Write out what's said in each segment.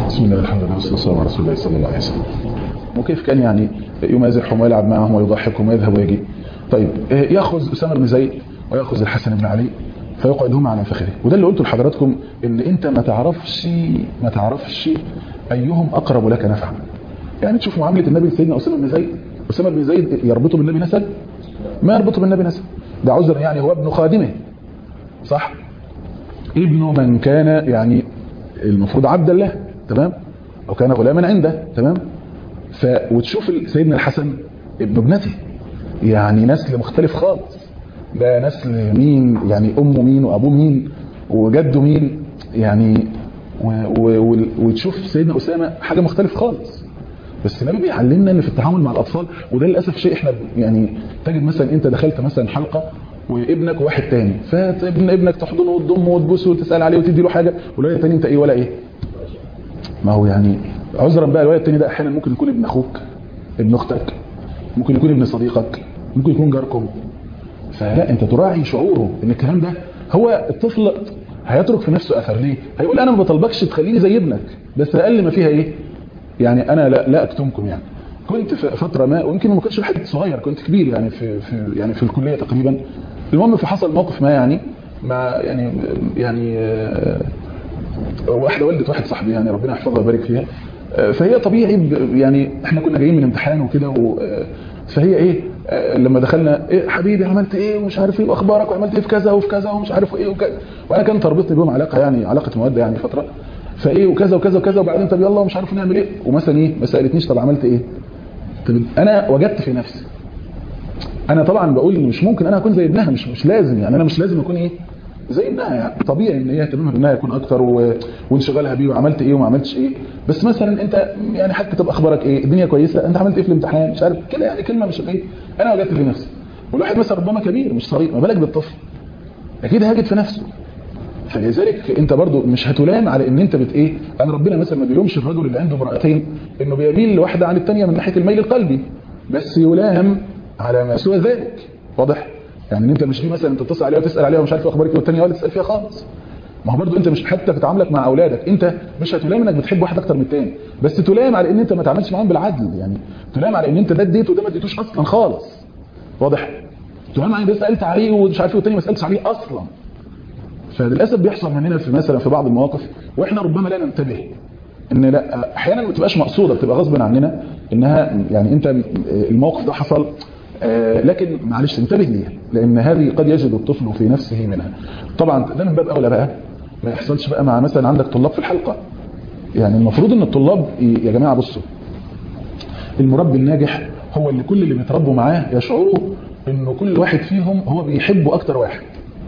بسم الله الحمد لله والصلاه والسلام على رسول الله صلى الله عليه وسلم وكيف كان يعني يمازحهم ويلعب معهم ويضحكهم ويذهب ويجي طيب ياخذ اسامه بن زيد وياخذ الحسن بن علي فيقعدهما على فخذه وده اللي قلته لحضراتكم ان انت ما تعرفش ما تعرفش ايهم اقرب لك نفعا يعني تشوف معامله النبي لسيدنا اسامه بن زيد اسامه بن زيد يربطه بالنبي نسب ما يربطه بالنبي نسب ده عذر يعني هو ابن خادمه صح ابن من كان يعني المفروض عبد الله تمام او كان غلاما عنده تمام ف وتشوف سيدنا الحسن ابن ابنته يعني نسل مختلف خالص ده نسل مين يعني امه مين وابوه مين وجده مين يعني و و و وتشوف سيدنا اسامه حاجه مختلف خالص بس النبي بيعلمنا ان في التعامل مع الاطفال وده للاسف شيء احنا يعني تجد مثلا انت دخلت مثلا حلقه وابنك وواحد تاني فابن ابنك تحضنه وتضمه وتبوسه وتسال عليه وتدي له حاجه والولد التاني انت ايه ولا ايه ما هو يعني عذرا بقى الولد التاني ده احيانا ممكن يكون ابن اخوك ابن اختك ممكن يكون ابن صديقك ممكن يكون جاركم فلا انت تراعي شعوره ان الكلام ده هو الطفل هيترك في نفسه اثر ليه هيقول انا ما بطلبكش تخليني زي ابنك بس اقل ما فيها ايه يعني انا لا, لا اكتمكم يعني كنت في فتره ما ويمكن ما كنتش واحد صغير كنت كبير يعني في, في يعني في الكليه تقريبا المهم فحصل موقف ما يعني مع يعني يعني واحده والده واحد صاحبي يعني ربنا يحفظها ويبارك فيها فهي طبيعي يعني احنا كنا جايين من امتحان وكده فهي ايه لما دخلنا إيه حبيبي عملت ايه ومش عارف ايه واخبارك وعملت ايه في كذا وفي كذا ومش عارف ايه وكذا وانا كان تربطني بهم علاقه يعني علاقه موده يعني فتره فايه وكذا وكذا وكذا وبعدين طب يلا مش عارف نعمل ايه ومثلا ايه ما سالتنيش طب عملت ايه طب انا وجدت في نفسي انا طبعا بقول ان مش ممكن انا اكون زي ابنها مش مش لازم يعني انا مش لازم اكون ايه زي ابنها يعني طبيعي ان هي اهتمامها بانها يكون اكتر و... وانشغالها بيه وعملت ايه وما عملتش ايه بس مثلا انت يعني حتى تبقى اخبارك ايه الدنيا كويسه انت عملت ايه في الامتحان مش عارف كده يعني كلمه مش ايه انا وجدت في نفسي والواحد مثلا ربما كبير مش صغير ما بالك بالطفل اكيد هاجد في نفسه فلذلك انت برضو مش هتلام على ان انت بت ايه انا ربنا مثلا ما بيلومش الرجل اللي عنده امرأتين انه بيميل لواحده عن الثانيه من ناحيه الميل القلبي بس يلام على ما سوى ذلك واضح يعني ان انت مش دي مثلا تتصل عليها وتسال عليها ومش عارف اخبارك والثانيه ولا تسال فيها خالص ما هو برضو انت مش حتى في تعاملك مع اولادك انت مش هتلام انك بتحب واحد اكتر من الثاني بس تلام على ان انت ما تعاملش معاهم بالعدل يعني تلام على ان انت ده اديته وده ما اديتوش اصلا خالص واضح تلام على ان ده سالت عليه ومش عارف ايه والثاني ما سالتش عليه اصلا فللاسف بيحصل مننا في مثلا في بعض المواقف واحنا ربما لا ننتبه ان لا احيانا ما بتبقاش مقصوده بتبقى غصب عننا انها يعني انت الموقف ده حصل لكن معلش انتبه ليها لان هذه قد يجد الطفل في نفسه منها طبعا ده من باب اولى بقى ما يحصلش بقى مع مثلا عندك طلاب في الحلقه يعني المفروض ان الطلاب يا جماعه بصوا المربي الناجح هو اللي كل اللي بيتربوا معاه يشعروا انه كل واحد فيهم هو بيحبه اكتر واحد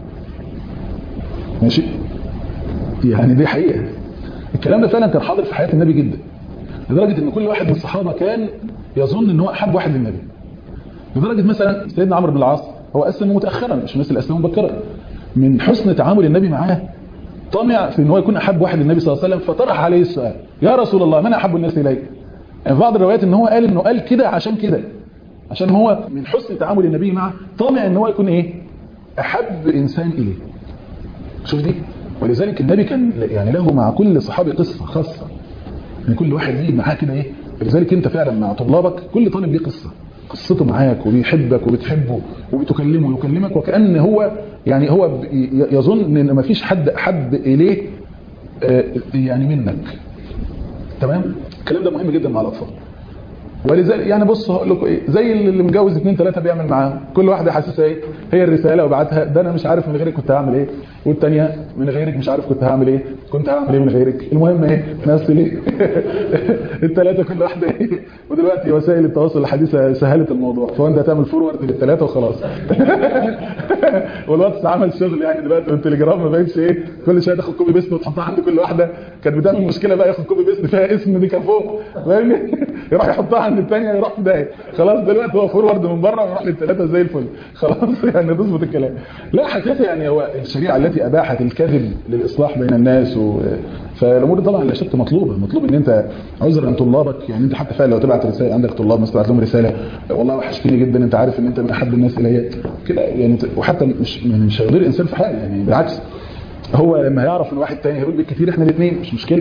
ماشي يعني دي حقيقه الكلام ده فعلا كان حاضر في حياه النبي جدا لدرجه ان كل واحد من الصحابه كان يظن ان هو احب واحد للنبي لدرجه مثلا سيدنا عمرو بن العاص هو اسلم متاخرا مش الناس اللي اسلموا مبكرا من حسن تعامل النبي معاه طمع في ان هو يكون احب واحد للنبي صلى الله عليه وسلم فطرح عليه السؤال يا رسول الله من احب الناس اليك يعني في بعض الروايات ان هو قال انه قال كده عشان كده عشان هو من حسن تعامل النبي معه طمع ان هو يكون ايه احب انسان اليه شوف دي ولذلك النبي كان يعني له مع كل صحابي قصة خاصة يعني كل واحد ليه معاه كده ايه لذلك انت فعلا مع طلابك كل طالب ليه قصة قصته معاك وبيحبك وبتحبه وبتكلمه ويكلمك وكأن هو يعني هو يظن ان ما فيش حد احب اليه يعني منك تمام الكلام ده مهم جدا مع الاطفال ولذلك يعني بص هقول لكم ايه زي اللي متجوز اثنين ثلاثه بيعمل معاهم كل واحده حاسسها ايه هي الرساله وبعتها ده انا مش عارف من غيرك كنت هعمل ايه والثانيه من غيرك مش عارف كنت هعمل ايه كنت هعمل ايه من غيرك المهم ايه نفس ليه الثلاثه كل واحده ايه ودلوقتي وسائل التواصل الحديثه سهلت الموضوع فانت هتعمل فورورد للثلاثه وخلاص والواتس عمل شغل يعني دلوقتي والتليجرام ما بقتش ايه كل شويه تاخد كوبي بيست وتحطها عند كل واحده كانت بتعمل مشكله بقى ياخد كوبي بيست فيها اسم دي كان فوق فاهمني يروح يحطها عند الثانيه يروح في داهيه خلاص دلوقتي هو فورورد من بره ويروح للثلاثه زي الفل خلاص يعني تظبط الكلام لا حقيقه يعني هو الشريعه التي اباحت الكذب للاصلاح بين الناس و... فالامور دي طبعا لا شك مطلوبه مطلوب ان انت عذرا طلابك يعني انت حتى فعلا لو تبعت رساله عندك طلاب مثلا تبعت لهم رساله والله وحشتني جدا انت عارف ان انت من احب الناس الي كده يعني وحتى مش مش هيضر الانسان في حاجه يعني بالعكس هو لما هيعرف ان واحد تاني هيقول بالكثير احنا الاثنين مش مشكله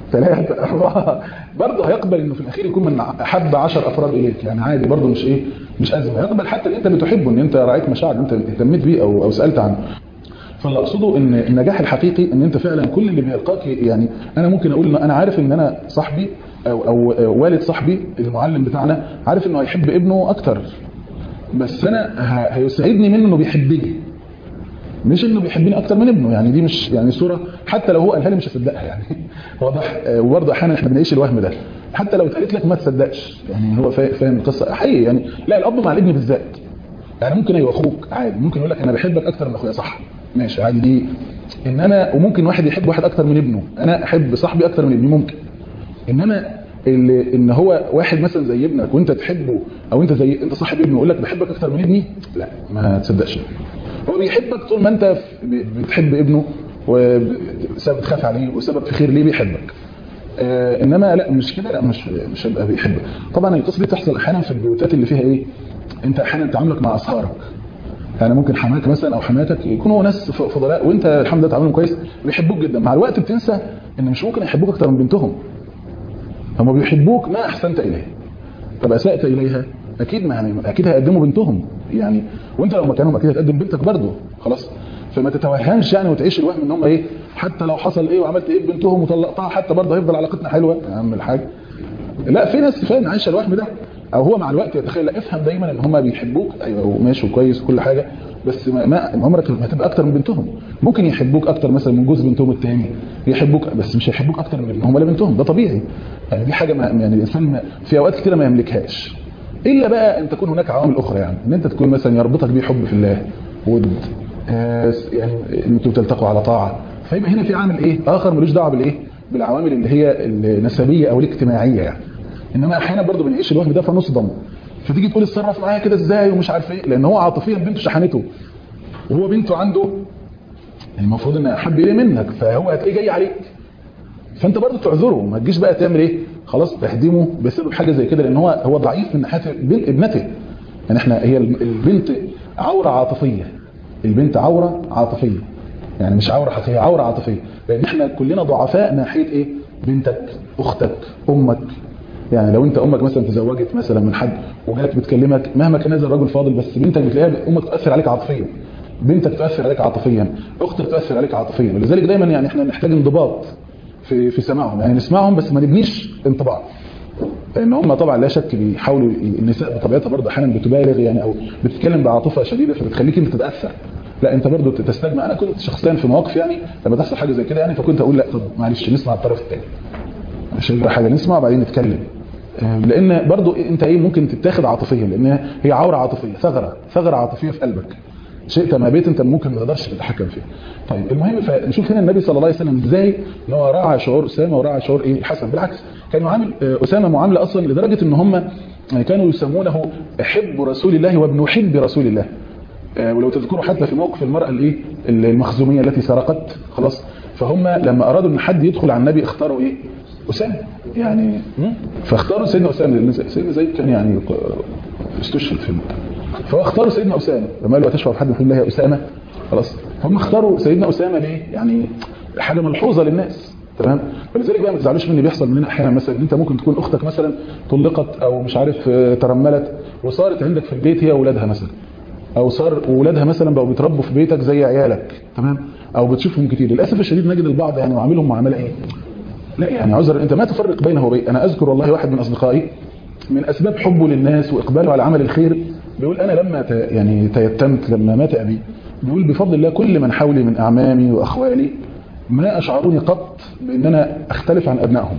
ثلاثة أربعة برضه هيقبل إنه في الأخير يكون من أحب عشر أفراد إليك يعني عادي برضه مش إيه مش أزمة هيقبل حتى اللي أنت بتحبه إن أنت راعيت مشاعر أنت اهتميت بيه أو أو سألت عنه فاللي اقصده ان النجاح الحقيقي ان انت فعلا كل اللي بيلقاك يعني انا ممكن اقول ان انا عارف ان انا صاحبي او او والد صاحبي المعلم بتاعنا عارف انه هيحب ابنه اكتر بس انا ه- هيسعدني منه انه بيحبني مش انه بيحبني اكتر من ابنه يعني دي مش يعني صوره حتى لو هو قالها لي مش هصدقها يعني واضح آه، وبرضه احيانا احنا بنعيش الوهم ده حتى لو اتقالت لك ما تصدقش يعني هو فا- فاهم القصه حقيقي يعني لا الاب مع الابن بالذات يعني ممكن ايوه اخوك عادي ممكن يقول لك انا بحبك اكتر من اخويا صح ماشي عادي دي انما وممكن واحد يحب واحد اكتر من ابنه انا احب صاحبي اكتر من ابني ممكن انما اللي ان هو واحد مثلا زي ابنك وانت تحبه او انت زي انت صاحب ابنه يقول لك بحبك اكتر من ابني لا ما تصدقش هو بيحبك طول ما انت ب- بتحب ابنه وسبب تخاف عليه وسبب في خير ليه بيحبك آه انما لا مش كده لا مش مش هيبقى بيحبك طبعا القصه دي تحصل احيانا في البيوتات اللي فيها ايه انت احيانا تعاملك مع اصهارك يعني ممكن حماك مثلا او حماتك يكونوا ناس ف- فضلاء وانت الحمد لله تعاملهم كويس بيحبوك جدا مع الوقت بتنسى ان مش ممكن يحبوك اكتر من بنتهم هم بيحبوك ما احسنت اليه طب اسات اليها اكيد ما يعني اكيد هيقدموا بنتهم يعني وانت لو مكانهم اكيد هتقدم بنتك برضه خلاص فما تتوهمش يعني وتعيش الوهم ان هم ايه حتى لو حصل ايه وعملت ايه ببنتهم وطلقتها حتى برضه هيفضل علاقتنا حلوه يا عم الحاج لا في ناس فعلا عايشه الوهم ده او هو مع الوقت يتخيل لا افهم دايما ان هم بيحبوك ايوه وماشي وكويس وكل حاجه بس ما, ما عمرك ما هتبقى اكتر من بنتهم ممكن يحبوك اكتر مثلا من جوز بنتهم الثاني يحبوك بس مش هيحبوك اكتر من ابنهم ولا بنتهم ده طبيعي يعني دي حاجه ما يعني الانسان ما- في اوقات كتيره ما يملكهاش الا بقى ان تكون هناك عوامل اخرى يعني ان انت تكون مثلا يربطك بيه حب في الله ود آه، يعني انتوا تلتقوا على طاعه فيبقى هنا في عامل ايه اخر ملوش دعوه بالايه بالعوامل اللي هي النسبيه او الاجتماعيه يعني انما احيانا برضو بنعيش الوهم ده فنصدم فتيجي تقول اتصرف معايا كده ازاي ومش عارف ايه لان هو عاطفيا بنته شحنته وهو بنته عنده المفروض ان احب اليه منك فهو هتلاقيه جاي عليك فانت برضه تعذره ما تجيش بقى تعمل ايه خلاص تهدمه بسبب حاجه زي كده لان هو هو ضعيف من ناحيه بن- ابنته يعني احنا هي البنت عوره عاطفيه البنت عوره عاطفيه يعني مش عوره حقيقيه عوره عاطفيه لان احنا كلنا ضعفاء ناحيه ايه بنتك اختك امك يعني لو انت امك مثلا تزوجت مثلا من حد وجات بتكلمك مهما كان هذا الرجل فاضل بس بنتك بتلاقيها امك تاثر عليك عاطفيا بنتك تاثر عليك عاطفيا اختك تاثر عليك عاطفيا ولذلك دايما يعني احنا محتاج انضباط في في سماعهم يعني نسمعهم بس ما نبنيش انطباع لان هم طبعا لا شك بيحاولوا النساء بطبيعتها برضه احيانا بتبالغ يعني او بتتكلم بعاطفه شديده فبتخليك انت تتاثر لا انت برضه تستجمع انا كنت شخصيا في مواقف يعني لما تحصل حاجه زي كده يعني فكنت اقول لا طب معلش نسمع الطرف الثاني مش هيجرى حاجه نسمع وبعدين نتكلم آه، لان برضو انت ايه ممكن تتاخد عاطفيا لان هي عوره عاطفيه ثغره ثغره عاطفيه في قلبك شئت ما بيت انت ممكن ما تقدرش تتحكم فيه طيب المهم فنشوف هنا النبي صلى الله عليه وسلم ازاي ان هو راعى شعور اسامه وراعى شعور ايه الحسن بالعكس كان يعامل آه، اسامه معامله اصلا لدرجه ان هم كانوا يسمونه حب رسول الله وابن حب رسول الله آه، ولو تذكروا حتى في موقف المرأة الايه المخزومية التي سرقت خلاص فهم لما أرادوا أن حد يدخل على النبي اختاروا إيه أسامة يعني م? فاختاروا سيدنا أسامة لأن سيدنا زيد كان يعني ق- استشهد في الموت فهو اختاروا سيدنا أسامة لما قالوا تشفع حد من الله يا أسامة خلاص هم اختاروا سيدنا أسامة ليه يعني حاجة ملحوظة للناس تمام ولذلك بقى ما تزعلوش مني بيحصل مننا احيانا مثلا ان انت ممكن تكون اختك مثلا طلقت او مش عارف آه، ترملت وصارت عندك في البيت هي واولادها مثلا او صار ولادها مثلا بقوا بيتربوا في بيتك زي عيالك تمام او بتشوفهم كتير للاسف الشديد نجد البعض يعني وعاملهم معامله ايه لا يعني عذر انت ما تفرق بينه وبين انا اذكر والله واحد من اصدقائي من اسباب حبه للناس واقباله على عمل الخير بيقول انا لما ت... يعني تيتمت لما مات ابي بيقول بفضل الله كل من حولي من اعمامي واخوالي ما اشعروني قط بان انا اختلف عن ابنائهم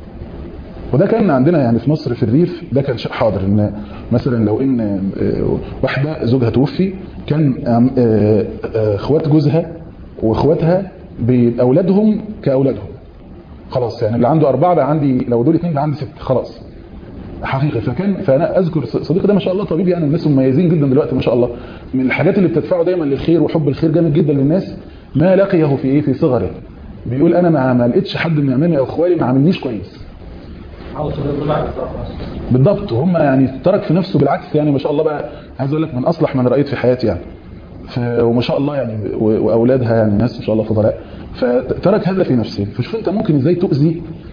وده كان عندنا يعني في مصر في الريف ده كان شيء حاضر ان مثلا لو ان آه، واحده زوجها توفي كان آم، آه، آه، اخوات جوزها واخواتها باولادهم كاولادهم خلاص يعني اللي عنده اربعه بقى عندي لو دول اثنين بقى عندي ست خلاص حقيقي فكان فانا اذكر صديقي ده ما شاء الله طبيب يعني الناس مميزين جدا دلوقتي ما شاء الله من الحاجات اللي بتدفعه دايما للخير وحب الخير جامد جدا للناس ما لقيه في ايه في صغره بيقول انا ما ما لقيتش حد من اعمامي او اخوالي ما عاملنيش كويس عاوز تقول بالعكس بالضبط هم يعني ترك في نفسه بالعكس يعني ما شاء الله بقى عايز اقول لك من اصلح من رايت في حياتي يعني ف وما شاء الله يعني و- واولادها يعني ناس ما شاء الله فضلاء فترك هذا في نفسه فشوف انت ممكن ازاي تؤذي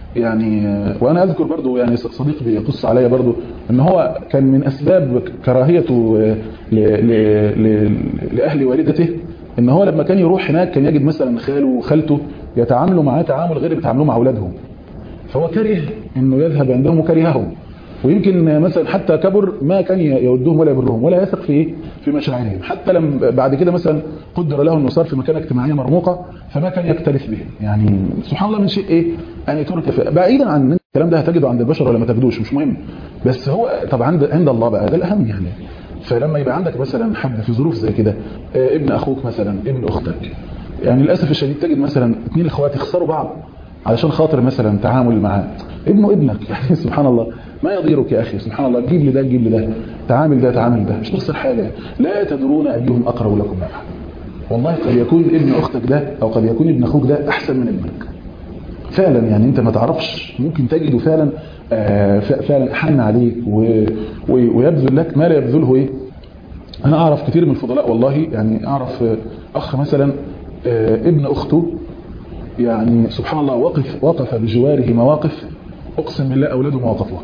يعني وانا اذكر برضو يعني صديق بيقص عليا برضو ان هو كان من اسباب كراهيته ل- ل- ل- لاهل والدته ان هو لما كان يروح هناك كان يجد مثلا خاله وخالته يتعاملوا معاه تعامل غير اللي بيتعاملوه مع اولادهم فهو كره انه يذهب عندهم وكرههم ويمكن مثلا حتى كبر ما كان يودهم ولا يبرهم ولا يثق في ايه في مشاعرهم حتى لما بعد كده مثلا قدر له انه صار في مكانه اجتماعيه مرموقه فما كان يكترث به يعني سبحان الله من شيء ايه يعني ترك في- بعيدا عن ان الكلام ده هتجده عند البشر ولا ما تجدوش مش مهم بس هو طبعا عند عند الله بقى ده الاهم يعني فلما يبقى عندك مثلا حد في ظروف زي كده آه، ابن اخوك مثلا ابن اختك يعني للاسف الشديد تجد مثلا اثنين اخوات يخسروا بعض علشان خاطر مثلا تعامل معاه ابنه ابنك يعني سبحان الله ما يضيرك يا اخي سبحان الله تجيب لي ده تجيب لي ده تعامل ده تعامل ده مش تخسر حاجه لا تدرون ايهم اقرب لكم نفعا والله قد يكون ابن اختك ده او قد يكون ابن اخوك ده احسن من ابنك فعلا يعني انت ما تعرفش ممكن تجده فعلا آه، ف- فعلا حن عليك و- و- ويبذل لك ما لا يبذله ايه انا اعرف كتير من الفضلاء والله يعني اعرف آه، اخ مثلا آه، ابن اخته يعني سبحان الله وقف وقف بجواره مواقف اقسم بالله اولاده ما وقفوها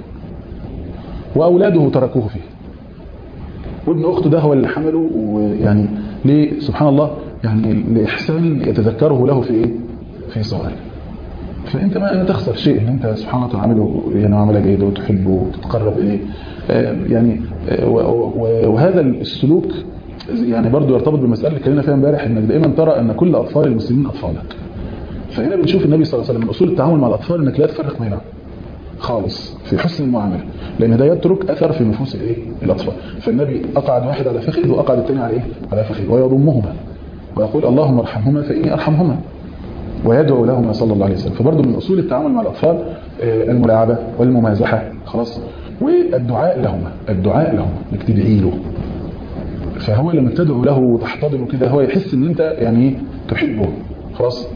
واولاده تركوه فيه وابن اخته ده هو اللي حمله ويعني ليه سبحان الله يعني لاحسان يتذكره له في ايه في صغره فانت ما تخسر شيء ان انت سبحان الله تعامله يعني معامله جيده وتحبه وتتقرب اليه آه، يعني آه، و- و- وهذا السلوك يعني برضو يرتبط بالمساله اللي اتكلمنا فيها امبارح انك دائما ترى ان كل اطفال المسلمين اطفالك فهنا بنشوف النبي صلى الله عليه وسلم من اصول التعامل مع الاطفال انك لا تفرق بينهم خالص في حسن المعامله لان ده يترك اثر في نفوس الايه الاطفال فالنبي اقعد واحد على فخذ واقعد الثاني على ايه على فخذ ويضمهما ويقول اللهم ارحمهما فاني ارحمهما ويدعو لهما صلى الله عليه وسلم فبرضه من اصول التعامل مع الاطفال آه، الملاعبه والممازحه خلاص والدعاء لهما الدعاء لهما انك تدعي له فهو لما تدعو له وتحتضنه كده هو يحس ان انت يعني إيه؟ تحبه خلاص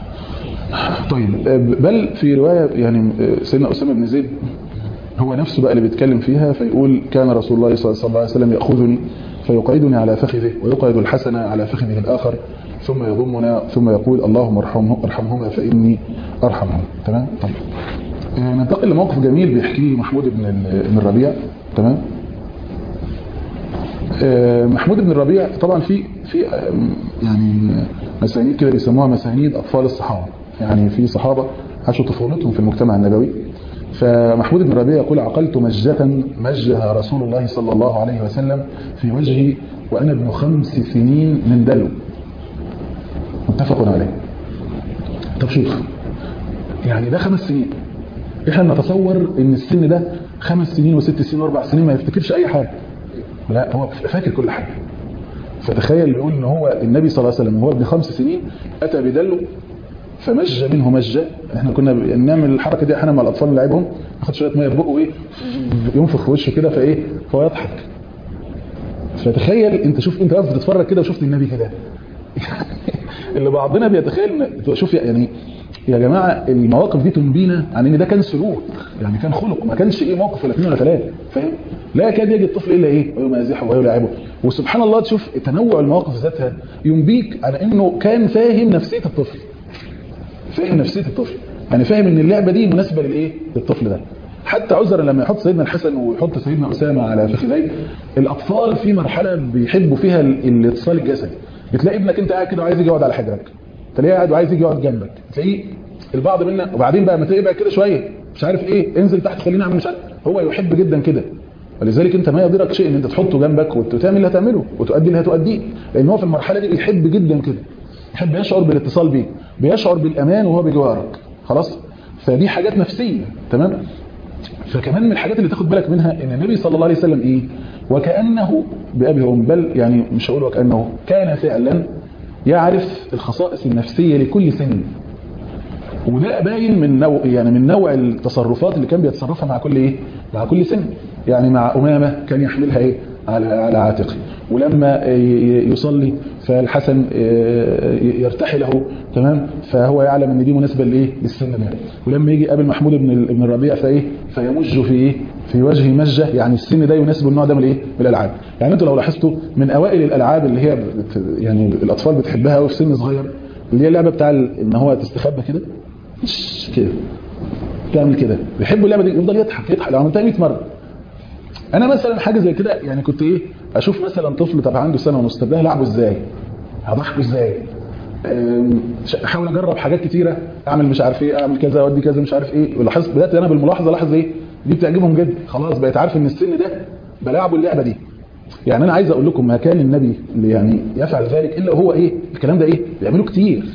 طيب آه، بل في روايه يعني آه، سيدنا اسامه بن زيد هو نفسه بقى اللي بيتكلم فيها فيقول كان رسول الله صلى الله عليه وسلم ياخذني فيقعدني على فخذه ويقعد الحسن على فخذه الاخر ثم يضمنا ثم يقول اللهم ارحمه ارحمهما فاني ارحمهما تمام طيب آه، ننتقل لموقف جميل بيحكيه محمود بن ال- بن الربيع تمام آه، محمود بن الربيع طبعا في في آه، يعني مسانيد كده بيسموها مسانيد اطفال الصحابه يعني في صحابه عاشوا طفولتهم في المجتمع النبوي فمحمود بن الربيع يقول عقلت مجة مجها رسول الله صلى الله عليه وسلم في وجهي وانا ابن خمس سنين من دلو متفق عليه طب شوف يعني ده خمس سنين احنا نتصور ان السن ده خمس سنين وست سنين واربع سنين ما يفتكرش اي حاجه لا هو فاكر كل حاجه فتخيل بيقول ان هو النبي صلى الله عليه وسلم هو ابن خمس سنين اتى بدلو فمج منه مجه احنا كنا بنعمل الحركه دي احيانا مع الاطفال نلعبهم ناخد شويه ميه في بقه ايه ينفخ في وشه كده فايه فهو يضحك فتخيل انت شوف انت واقف بتتفرج كده وشفت النبي كده اللي بعضنا بيتخيل إن- شوف يعني يا جماعه المواقف دي تنبينا عن ان ده كان سلوك يعني كان خلق ما كانش ايه موقف ولا اثنين ولا ثلاثه فاهم لا يكاد يجد الطفل الا ايه ويمازحه ويلاعبه وسبحان الله تشوف تنوع المواقف ذاتها ينبيك على انه كان فاهم نفسيه الطفل فاهم نفسيه الطفل يعني فاهم ان اللعبه دي مناسبه للايه للطفل ده حتى عذرا لما يحط سيدنا الحسن ويحط سيدنا اسامه على فخذيه الاطفال في مرحله بيحبوا فيها ال- الاتصال الجسدي بتلاقي ابنك انت قاعد كده وعايز يجي يقعد على حجرك تلاقيه قاعد وعايز يجي يقعد جنبك تلاقيه البعض منا وبعدين بقى ما تلاقيه بقى كده شويه مش عارف ايه انزل تحت خلينا اعمل مش عارف هو يحب جدا كده ولذلك انت ما يضرك شيء ان انت تحطه جنبك وتعمل اللي هتعمله وتؤدي اللي هتؤديه لان هو في المرحله دي بيحب جدا كده يحب يشعر بالاتصال بيك بيشعر بالامان وهو بجوارك خلاص فدي حاجات نفسيه تمام فكمان من الحاجات اللي تاخد بالك منها ان النبي صلى الله عليه وسلم ايه وكانه بابي وام بل يعني مش هقول وكانه كان فعلا يعرف الخصائص النفسيه لكل سن وده باين من نوع يعني من نوع التصرفات اللي كان بيتصرفها مع كل ايه مع كل سن يعني مع امامه كان يحملها ايه على على عاتقه ولما ي- يصلي فالحسن آه، يرتحي له تمام فهو يعلم ان دي مناسبه لايه للسن ده ولما يجي يقابل محمود بن ال- بن الربيع فايه فيمج في ايه في وجهه مجه يعني السن ده يناسب النوع ده من الايه من الالعاب يعني انتوا لو لاحظتوا من اوائل الالعاب اللي هي بت يعني الاطفال بتحبها قوي في سن صغير اللي هي اللعبه بتاع ال- ان هو تستخبى كده مش كده تعمل كده بيحبوا اللعبه دي يفضل يضحك يضحك لو عملتها 100 مره انا مثلا حاجه زي كده يعني كنت ايه اشوف مثلا طفل طب عنده سنه ونص طب ده هلعبه ازاي هضحكه ازاي أم، ش- احاول اجرب حاجات كتيره اعمل مش عارف ايه اعمل كذا اودي كذا مش عارف ايه ولاحظت بدات انا بالملاحظه الاحظ ايه دي بتعجبهم جدا خلاص بقيت عارف ان السن ده بلعبه اللعبه دي يعني انا عايز اقول لكم ما كان النبي اللي يعني يفعل ذلك الا هو ايه الكلام ده ايه بيعملوا كتير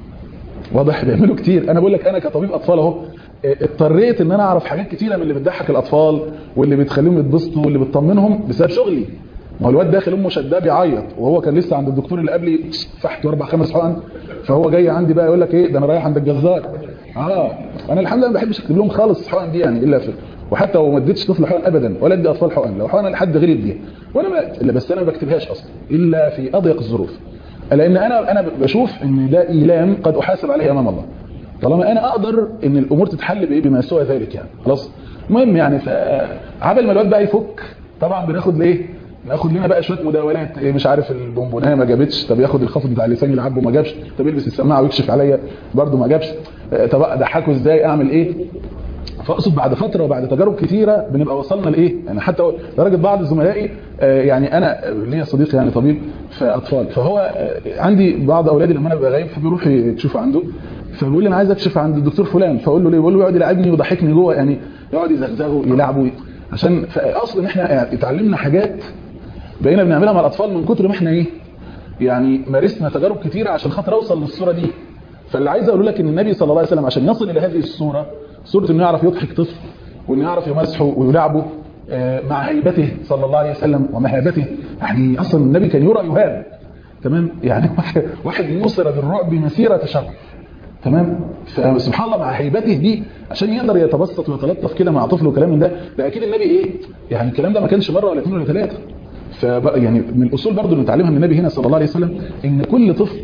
واضح بيعملوا كتير انا بقول لك انا كطبيب اطفال اهو اه، اضطريت ان انا اعرف حاجات كتيره من اللي بتضحك الاطفال واللي بتخليهم يتبسطوا واللي بتطمنهم بسبب شغلي ما هو الواد داخل امه شداه بيعيط وهو كان لسه عند الدكتور اللي قبلي فحت اربع خمس حقن فهو جاي عندي بقى يقول لك ايه ده انا رايح عند الجزار اه انا الحمد لله ما بحبش اكتب لهم خالص الحقن دي يعني الا في وحتى لو ما اديتش طفل حقن ابدا ولا ادي اطفال حقن لو حقن لحد غير يديها وانا ما إلا بس انا ما بكتبهاش اصلا الا في اضيق الظروف لان انا انا بشوف ان ده ايلام قد احاسب عليه امام الله طالما انا اقدر ان الامور تتحل بايه بما سوى ذلك يعني خلاص المهم يعني عبل ما الواد بقى يفك طبعا بناخد ليه ناخد لنا بقى شويه مداولات إيه مش عارف البونبونيه ما جابتش طب ياخد الخفض بتاع اللسان يلعبه ما جابش طب يلبس السماعه ويكشف عليا برده ما جابش آه، طب اضحكه ازاي اعمل ايه فاقصد بعد فتره وبعد تجارب كثيره بنبقى وصلنا لايه يعني حتى لدرجه بعض زملائي آه، يعني انا ليا صديق يعني طبيب في اطفال فهو آه، عندي بعض اولادي لما انا ببقى غايب فبيروح يكشفوا عنده فبيقول لي انا عايز اكشف عند الدكتور فلان فاقول له ليه بيقول له يقعد يلعبني ويضحكني جوه يعني يقعد يزغزغه يلعبه عشان اصلا احنا اتعلمنا حاجات بقينا بنعملها مع الاطفال من كتر ما احنا ايه يعني مارسنا تجارب كتيره عشان خاطر اوصل للصوره دي فاللي عايز اقول لك ان النبي صلى الله عليه وسلم عشان يصل الى هذه الصوره صوره انه يعرف يضحك طفل وانه يعرف يمسحه ويلعبه آه، مع هيبته صلى الله عليه وسلم ومهابته يعني اصلا النبي كان يرى يهاب تمام يعني واحد واحد نصر بالرعب مسيره شهر تمام فسبحان الله مع هيبته دي عشان يقدر يتبسط ويتلطف كده مع طفل وكلام من ده ده اكيد النبي ايه يعني الكلام ده ما كانش مره ولا اثنين ولا ثلاثه فبقى يعني من الاصول برضو اللي نتعلمها من النبي هنا صلى الله عليه وسلم ان كل طفل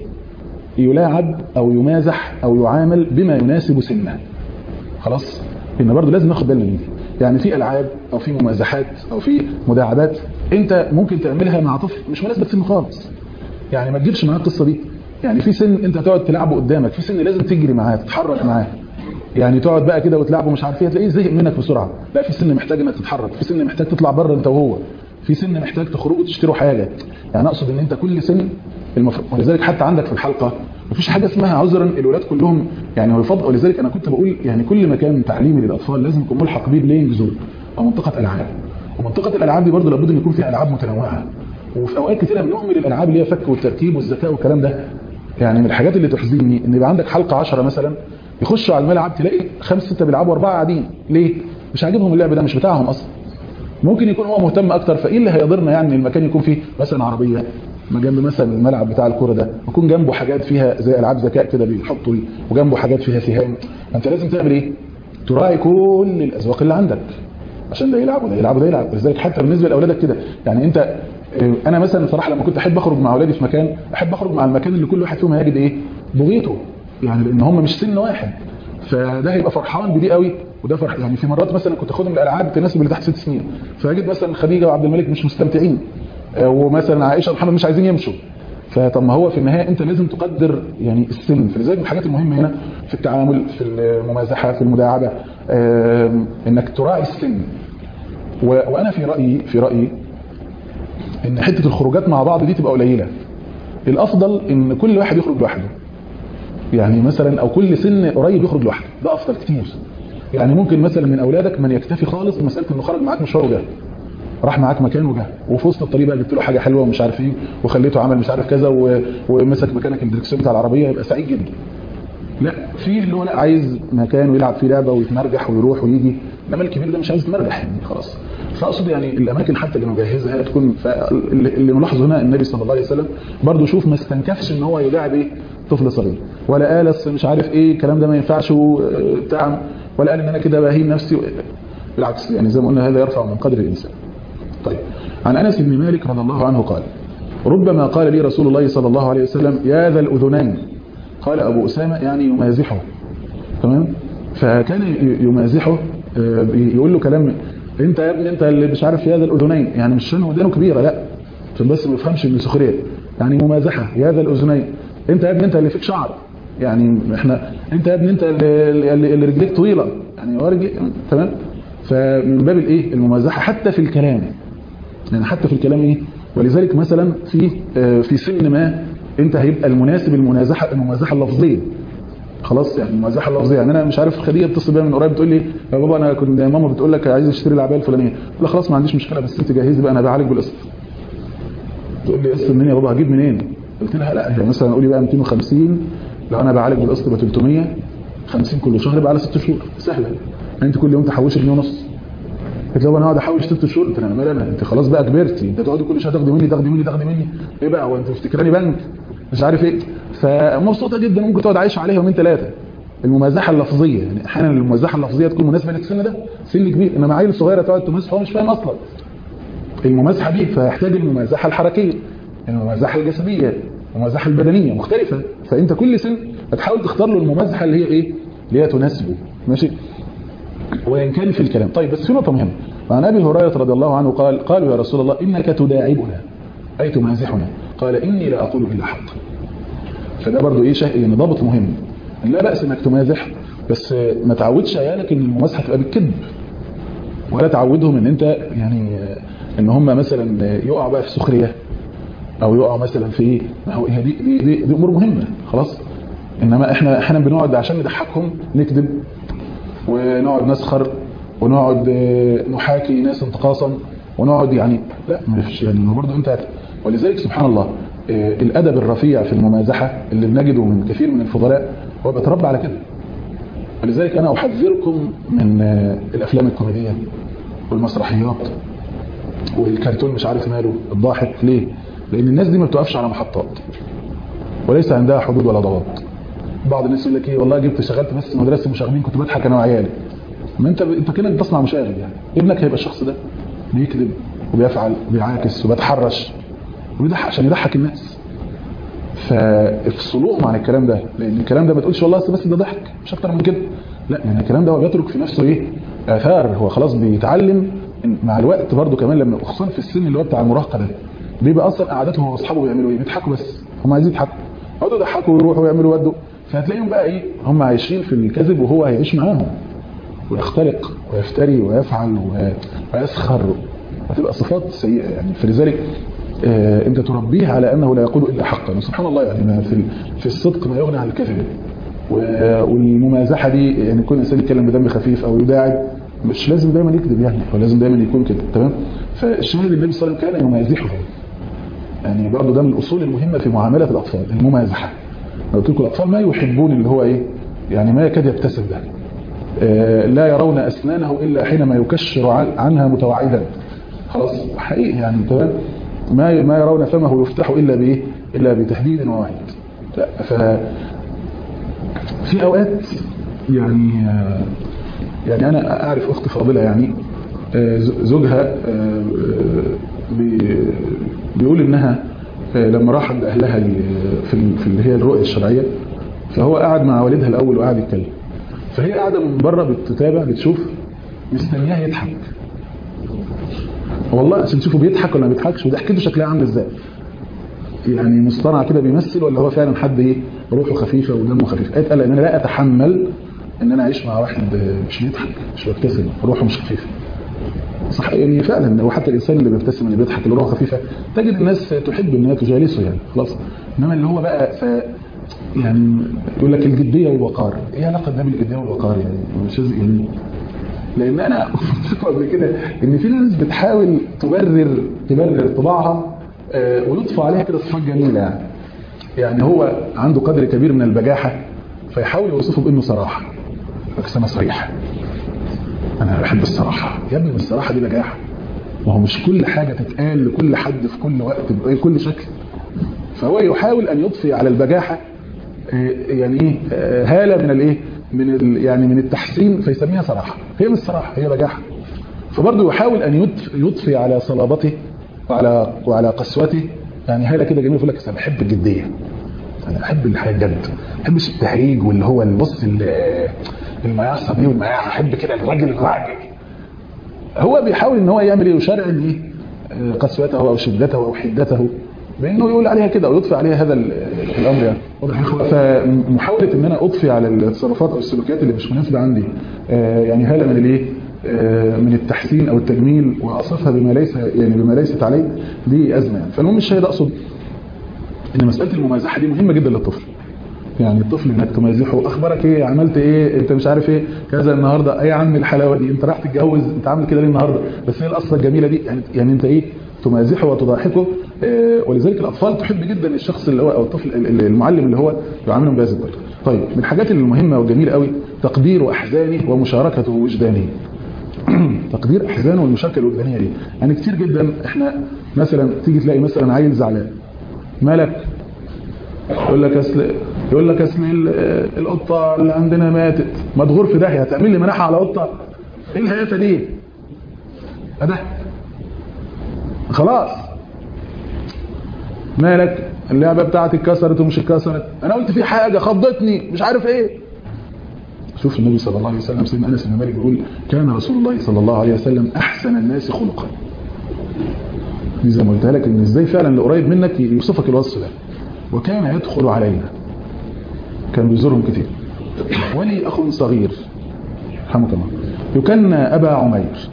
يلاعب او يمازح او يعامل بما يناسب سنه خلاص ان برضو لازم ناخد بالنا من دي يعني في العاب او في ممازحات او في مداعبات انت ممكن تعملها مع طفل مش مناسبه سنه خالص يعني ما تجيبش معاه القصه دي يعني في سن انت هتقعد تلعبه قدامك في سن لازم تجري معاه تتحرك معاه يعني تقعد بقى كده وتلعبه مش عارف ايه تلاقيه زهق منك بسرعه لا في سن محتاج انك تتحرك في سن محتاج تطلع بره انت وهو في سن محتاج تخرجوا تشتروا حاجه يعني اقصد ان انت كل سن المفروض ولذلك حتى عندك في الحلقه مفيش حاجه اسمها عذرا الولاد كلهم يعني هو يفضل ولذلك انا كنت بقول يعني كل مكان تعليمي للاطفال لازم يكون ملحق بيه بلاينج زون او منطقه العاب ومنطقه الالعاب دي برضه لابد ان يكون فيها العاب متنوعه وفي اوقات كثيره بنهمل الالعاب اللي هي فك والتركيب والذكاء والكلام ده يعني من الحاجات اللي تحزنني ان يبقى عندك حلقه 10 مثلا يخشوا على الملعب تلاقي خمسه سته بيلعبوا اربعه قاعدين ليه مش عاجبهم اللعب ده مش بتاعهم اصلا ممكن يكون هو مهتم اكتر فايه اللي هيضرنا يعني المكان يكون فيه مثلا عربيه ما جنب مثلا الملعب بتاع الكوره ده يكون جنبه حاجات فيها زي العاب ذكاء كده بيحطوا وجنبه حاجات فيها سهام انت لازم تعمل ايه تراعي كل الاذواق اللي عندك عشان ده يلعب وده يلعب وده يلعب ولذلك حتى بالنسبه لاولادك كده يعني انت انا مثلا صراحه لما كنت احب اخرج مع اولادي في مكان احب اخرج مع المكان اللي كل واحد فيهم هيجد ايه بغيته يعني لان هم مش سن واحد فده هيبقى فرحان بدي قوي وده فرح يعني في مرات مثلا كنت اخدهم الالعاب تناسب اللي تحت ست سنين فاجد مثلا خديجه وعبد الملك مش مستمتعين ومثلا عائشه ومحمد مش عايزين يمشوا فطب ما هو في النهايه انت لازم تقدر يعني السن فلذلك من الحاجات المهمه هنا في التعامل في الممازحه في المداعبه انك تراعي السن وانا في رايي في رايي ان حته الخروجات مع بعض دي تبقى قليله الافضل ان كل واحد يخرج لوحده يعني مثلا او كل سن قريب يخرج لوحده ده افضل كتير يعني ممكن مثلا من اولادك من يكتفي خالص بمساله انه خرج معاك مشوار وجه راح معاك مكان وجه وفي وسط الطريق بقى جبت له حاجه حلوه ومش عارف ايه وخليته عمل مش عارف كذا ومسك مكانك الدركسيون بتاع العربيه يبقى سعيد جدا لا في اللي هو لا عايز مكان ويلعب فيه لعبه ويتمرجح ويروح ويجي انما الكبير ده مش عايز يتمرجح يعني خلاص فاقصد يعني الاماكن حتى اللي مجهزها تكون اللي ملاحظه هنا النبي صلى الله عليه وسلم برضه شوف ما استنكفش ان هو يلاعب ايه طفل صغير ولا قال مش عارف ايه الكلام ده ما ينفعش بتاع ولا قال ان انا كده بهين نفسي بالعكس يعني زي ما قلنا هذا يرفع من قدر الانسان طيب عن انس بن مالك رضي الله عنه قال ربما قال لي رسول الله صلى الله عليه وسلم يا ذا الاذنين قال ابو اسامه يعني يمازحه تمام فكان يمازحه يقول له كلام انت يا ابني انت اللي مش عارف يا ذا الاذنين يعني مش عشان ودانه كبيره لا عشان بس ما يفهمش ان سخريه يعني ممازحه يا ذا الاذنين انت يا ابني انت اللي فيك شعر يعني احنا انت يا ابني انت اللي, اللي, اللي رجليك طويله يعني هو رجلي تمام فمن باب الايه الممازحه حتى في الكلام يعني حتى في الكلام ايه ولذلك مثلا في آه، في سن ما انت هيبقى المناسب المنازحه الممازحه اللفظيه خلاص يعني الممازحه اللفظيه يعني انا مش عارف خديجه بتصل بيا من قريب بتقول لي يا بابا انا كنت ماما بتقول لك عايز اشتري العبايه الفلانيه قلت لها خلاص ما عنديش مشكله بس انت جهزي بقى انا بعالج بالقسط تقول لي قسط منين يا بابا هجيب منين قلت لها لا هي مثلا قولي بقى 250 لو انا بعالج بالقسط يبقى 300 50 كل شهر يبقى على 6 شهور سهله يعني انت كل يوم تحوشي جنيه ونص قلت لها انا اقعد احوش 6 شهور قلت لها انا مالي انا انت خلاص بقى كبرتي انت تقعدي كل شويه تاخدي مني تاخدي مني تاخدي مني ايه بقى هو انت مفتكراني بنك مش عارف ايه فمبسوطه جدا ممكن تقعد عايشه عليها يومين ثلاثه الممازحه اللفظيه يعني احيانا الممازحه اللفظيه تكون مناسبه للسن ده سن كبير انما عيل صغيره تقعد تمسح هو مش فاهم اصلا الممازحه دي فيحتاج الممازحه الحركيه الممازحه الجسديه الممازحه البدنيه مختلفه فانت كل سن هتحاول تختار له الممازحه اللي هي ايه اللي هي تناسبه ماشي وان كان في الكلام طيب بس في نقطه مهمه وعن ابي هريره رضي الله عنه قال قالوا يا رسول الله انك تداعبنا اي تمازحنا قال اني لا اقول الا حق فده برضو ايه شيء يعني ضابط مهم لا باس انك تمازح بس ما تعودش عيالك ان الممازحه تبقى بالكذب ولا تعودهم ان انت يعني ان هم مثلا يقعوا بقى في سخريه او يقعوا مثلا في ايه ما هو هي دي دي, دي, دي امور مهمه خلاص انما احنا احيانا بنقعد عشان نضحكهم نكذب ونقعد نسخر ونقعد آه، نحاكي ناس انتقاصا ونقعد يعني لا مش يعني ما برضه انت ولذلك سبحان الله آه، الادب الرفيع في الممازحه اللي بنجده من كثير من الفضلاء هو بيتربى على كده ولذلك انا احذركم من آه، الافلام الكوميديه والمسرحيات والكرتون مش عارف ماله الضاحك ليه لان الناس دي ما بتقفش على محطات وليس عندها حدود ولا ضوابط بعض الناس يقول لك ايه والله جبت شغلت بس مدرسه مشاغبين كنت بضحك انا وعيالي ما انت انت كده بتصنع مشاغب يعني ابنك هيبقى الشخص ده بيكذب وبيفعل وبيعاكس وبيتحرش وبيضحك عشان يضحك الناس فافصلوهم عن الكلام ده لان الكلام ده ما تقولش والله أصل بس ده ضحك مش اكتر من كده لا يعني الكلام ده هو بيترك في نفسه ايه اثار هو خلاص بيتعلم إن مع الوقت برضو كمان لما خصوصا في السن اللي هو بتاع المراهقه ده بيبقى اصلا قعدتهم هو واصحابه بيعملوا ايه بيضحكوا بس هم عايزين يضحكوا يقعدوا يضحكوا ويروحوا ويعملوا ودوا فهتلاقيهم بقى ايه هم عايشين في الكذب وهو هيعيش معاهم ويختلق ويفتري ويفعل و- ويسخر هتبقى صفات سيئه يعني فلذلك آه، انت تربيه على انه لا يقول الا حقا وسبحان الله يعني ما في في الصدق ما يغني عن الكذب و- والممازحه دي يعني كل انسان يتكلم بدم خفيف او يداعب مش لازم دايما يكذب يعني هو لازم دايما يكون كده تمام فالشاهد النبي صلى الله عليه وسلم كان يمازحه يعني برضه ده من الاصول المهمه في معامله الاطفال الممازحه لو قلت لكم الاطفال ما يحبون اللي هو ايه يعني ما يكاد يبتسم ده آه، لا يرون اسنانه الا حينما يكشر عن- عنها متوعدا خلاص حقيقي يعني تمام ما ما يرون فمه يفتح الا بايه الا بتهديد ووعيد لا ف في اوقات يعني آه، يعني انا اعرف اخت فاضله يعني آه، ز- زوجها آه، بي- بيقول انها آه، لما راح عند اهلها ال- في ال- في اللي هي الرؤيه الشرعيه فهو قعد مع والدها الاول وقعد يتكلم فهي قاعده من بره بتتابع بتشوف مستنياه يضحك والله عشان تشوفه بيضحك ولا ما بيضحكش وضحكته شكلها عامل ازاي يعني مصطنع كده بيمثل ولا هو فعلا حد ايه روحه خفيفه ودمه خفيف قالت قال ان انا لا اتحمل ان انا اعيش مع واحد مش بيضحك مش بيبتسم روحه مش خفيفه صح يعني فعلا هو حتى الانسان اللي بيبتسم اللي بيضحك اللي روحه خفيفه تجد الناس تحب انها تجالسه يعني خلاص انما اللي هو بقى ف يعني يقول لك الجديه والوقار ايه علاقه ده بالجديه والوقار يعني مش لازم- يعني لان انا قلت قبل كده ان في ناس بتحاول تبرر تبرر طباعها آه، ويضفى عليها كده صفات جميله يعني يعني هو عنده قدر كبير من البجاحه فيحاول يوصفه بانه صراحه بس انا صريح انا بحب الصراحه يا ابني الصراحه دي بجاحه ما هو مش كل حاجه تتقال لكل حد في كل وقت بكل شكل فهو يحاول ان يضفي على البجاحه آه، يعني ايه آه، هاله من الايه من ال يعني من التحسين فيسميها صراحه هي مش صراحه هي بجاحه فبرضه يحاول ان يضف- يضفي على صلابته وعلى وعلى قسوته يعني هاله كده جميل يقول لك انا بحب الجديه انا بحب الحاجه الجد ما بحبش التهريج واللي هو البص ال- المياصه دي والمياعه احب كده الراجل الراجل هو بيحاول ان هو يعمل ايه يشرع ايه آه، قسوته او شدته او حدته بانه يقول عليها كده او يضفي عليها هذا ال- الامر يعني واضح يا اخوة؟ فمحاوله ان انا اضفي على التصرفات او السلوكيات اللي مش مناسبه عندي آه، يعني هاله من الايه آه، من التحسين او التجميل واصفها بما ليس يعني بما ليست عليه دي ازمه يعني فالمهم الشاهد اقصد ان مساله الممازحه دي مهمه جدا للطفل يعني الطفل انك تمازحه اخبارك ايه عملت ايه انت مش عارف ايه كذا النهارده ايه يا عم الحلاوه دي انت رايح تتجوز انت عامل كده ليه النهارده بس هي القصه الجميله دي يعني يعني انت ايه تمازحه وتضاحكه آه، ولذلك الاطفال تحب جدا الشخص اللي هو او الطفل ال- ال- المعلم اللي هو يعاملهم بهذا الطريقه طيب من الحاجات المهمه والجميله قوي تقدير احزانه ومشاركته وجدانه تقدير احزانه والمشاركه الوجدانيه دي يعني كتير جدا احنا مثلا تيجي تلاقي مثلا عيل زعلان مالك يقول لك اصل يقول لك اصل ال- القطه اللي عندنا ماتت مدغور في داهيه هتعمل لي مناحه على قطه ايه الهيافه دي ده خلاص مالك اللعبه بتاعتي اتكسرت ومش اتكسرت انا قلت في حاجه خضتني مش عارف ايه شوف النبي صلى الله عليه وسلم سيدنا انس بن مالك بيقول كان رسول الله صلى الله عليه وسلم احسن الناس خلقا دي زي ما قلتها لك ان ازاي فعلا اللي قريب منك يوصفك الوصف ده وكان يدخل علينا كان بيزورهم كتير ولي اخ صغير رحمك الله يكنى ابا عمير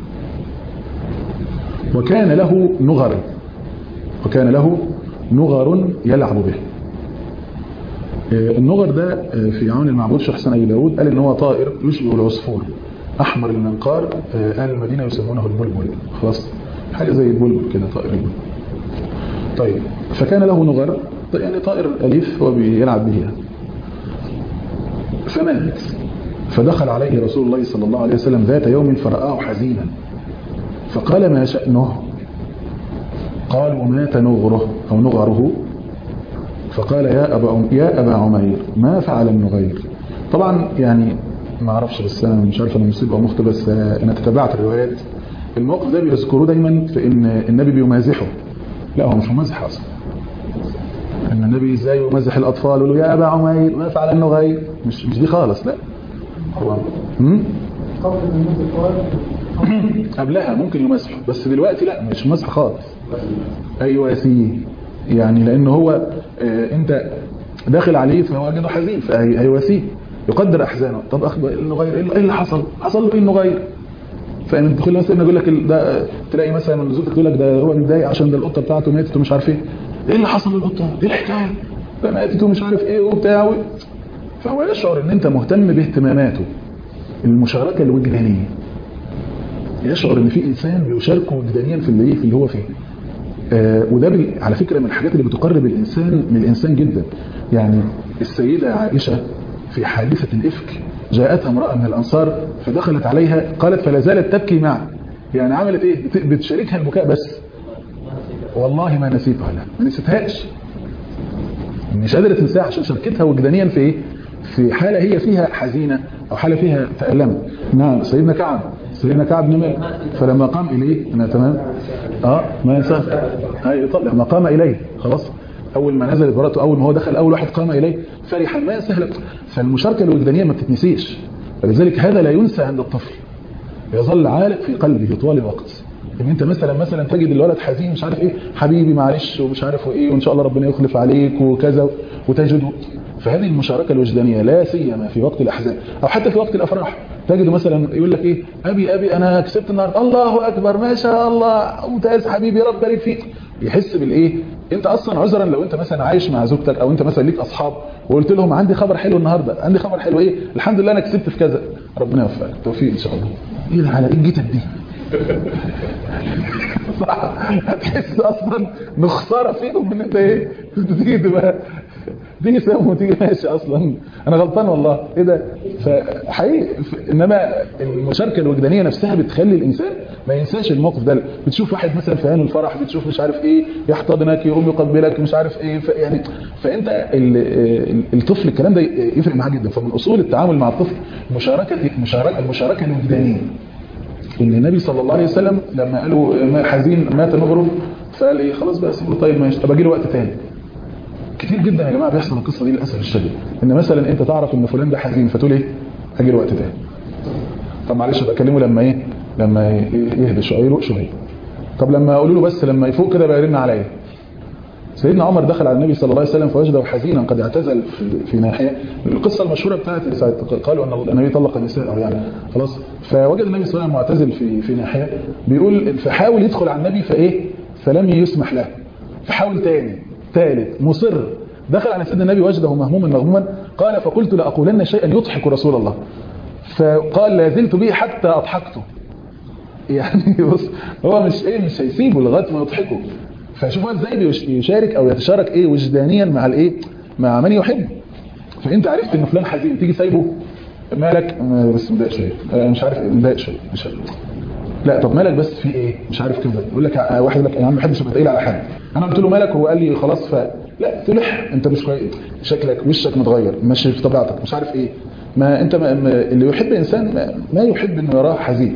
وكان له نغر وكان له نغر يلعب به آه، النغر ده آه، في عون المعبود شيخ حسن ابي داود قال ان هو طائر يشبه العصفور احمر المنقار آه، اهل المدينه يسمونه البلبل خلاص حاجه زي البلبل كده طائر البلبل طيب فكان له نغر يعني طائر اليف هو بيلعب به يعني. فمات فدخل عليه رسول الله صلى الله عليه وسلم ذات يوم فرآه حزينا فقال ما شأنه قال ومات نغره أو نغره فقال يا أبا, يا أبا عمير ما فعل النغير طبعا يعني ما اعرفش بس انا مش عارف انا مصيب او مخطئ بس انا تتبعت الروايات الموقف ده بيذكروه دايما في ان النبي بيمازحه لا هو مش ممازح اصلا ان النبي ازاي يمازح الاطفال يقول له يا ابا عمير ما فعل النغير مش مش دي خالص لا هو امم قبل ان ينزل القرآن قبلها ممكن يمسح بس دلوقتي لا مش مسح خالص ايوه يا سي يعني لان هو آه انت داخل عليه فهو جده حزين فهيواسيه يقدر احزانه طب اخبر انه غير ايه اللي حصل حصل له ايه انه غير فاهم الدخول مثلا يقول لك ال- ده تلاقي مثلا من زوجتك تقول لك ده هو متضايق عشان ده القطه بتاعته ماتت ومش عارف ايه ايه اللي حصل للقطه ايه الحكايه ده ماتت ومش عارف ايه وبتاع و- فهو يشعر ان انت مهتم باهتماماته المشاركه الوجدانيه يشعر ان في انسان بيشاركه وجدانيا في اللي في اللي هو فيه آه وده بي على فكره من الحاجات اللي بتقرب الانسان من الانسان جدا يعني السيده عائشه في حادثه الافك جاءتها امراه من الانصار فدخلت عليها قالت فلا زالت تبكي معه يعني عملت ايه بت- بتشاركها البكاء بس والله ما نسيتها لا ما نسيتهاش مش قادره تنساها عشان شاركتها وجدانيا في ايه في حاله هي فيها حزينه او حاله فيها تالمت نعم سيدنا كعب سيدنا كعب بن مالك فلما قام اليه انا تمام اه ما ينسى اي طلع لما قام اليه خلاص اول ما نزلت براءته اول ما هو دخل اول واحد قام اليه فرحا ما سهل فالمشاركه الوجدانيه ما بتتنسيش فلذلك هذا لا ينسى عند الطفل يظل عالق في قلبه طوال الوقت ان انت مثلا مثلا تجد الولد حزين مش عارف ايه حبيبي معلش ومش عارف ايه وان شاء الله ربنا يخلف عليك وكذا وتجده فهذه المشاركه الوجدانيه لا سيما في وقت الاحزان او حتى في وقت الافراح تجد مثلا يقول لك ايه ابي ابي انا كسبت النهارده الله اكبر ما شاء الله ممتاز حبيبي رب بارك فيك يحس بالايه انت اصلا عذرا لو انت مثلا عايش مع زوجتك او انت مثلا ليك اصحاب وقلت لهم عندي خبر حلو النهارده عندي خبر حلو ايه الحمد لله انا كسبت في كذا ربنا يوفقك توفيق ان شاء الله ايه ده على ايه جيتك دي صح هتحس اصلا بخساره فيهم ان انت ايه انت تيجي تبقى تيجي سام وتيجي ماشي اصلا انا غلطان والله ايه ده فحقيقي ف- انما المشاركه الوجدانيه نفسها بتخلي الانسان ما ينساش الموقف ده بتشوف واحد مثلا في عين الفرح بتشوف مش عارف ايه يحتضنك يقوم يقبلك مش عارف ايه ف يعني فانت ال- ال- الطفل الكلام ده يفرق معاه جدا فمن اصول التعامل مع الطفل مشاركه مشاركه المشاركه الوجدانيه ان النبي صلى الله عليه وسلم لما قالوا ما حزين مات نغره فقال ايه خلاص بقى سيبه طيب ماشي طب اجي له وقت تاني كتير جدا يا جماعه بيحصل القصه دي للاسف الشديد ان مثلا انت تعرف ان فلان ده حزين فتقول ايه اجي له وقت تاني طب معلش بكلمه لما ايه لما ي- يهدى شويه يروق شويه طب لما اقول له بس لما يفوق كده بقى يرن عليا سيدنا عمر دخل على النبي صلى الله عليه وسلم فوجده حزينا قد اعتزل في, في ناحيه القصه المشهوره بتاعت قالوا ان النبي طلق النساء او يعني خلاص فوجد النبي صلى الله عليه وسلم معتزل في في ناحيه بيقول فحاول يدخل على النبي فايه فلم يسمح له فحاول تاني ثالث مصر دخل على سيدنا النبي وجده مهموما مغموما قال فقلت لاقولن شيئا يضحك رسول الله فقال لا زلت به حتى اضحكته يعني بص هو مش ايه مش هيسيبه لغايه ما يضحكه فشوف ازاي يشارك او يتشارك ايه وجدانيا مع الايه مع من يحب فانت عرفت ان فلان حزين تيجي سايبه مالك بس مضايق شويه مش عارف مضايق شويه مش عارف لا طب مالك بس في ايه مش عارف كده يقول لك واحد يقول لك انا ما بحبش ابقى تقيل على حد انا قلت له مالك هو قال لي خلاص ف لا تلح انت مش كويس شكلك وشك متغير ماشي في طبيعتك مش عارف ايه ما انت ما ما اللي يحب انسان ما, ما يحب انه يراه حزين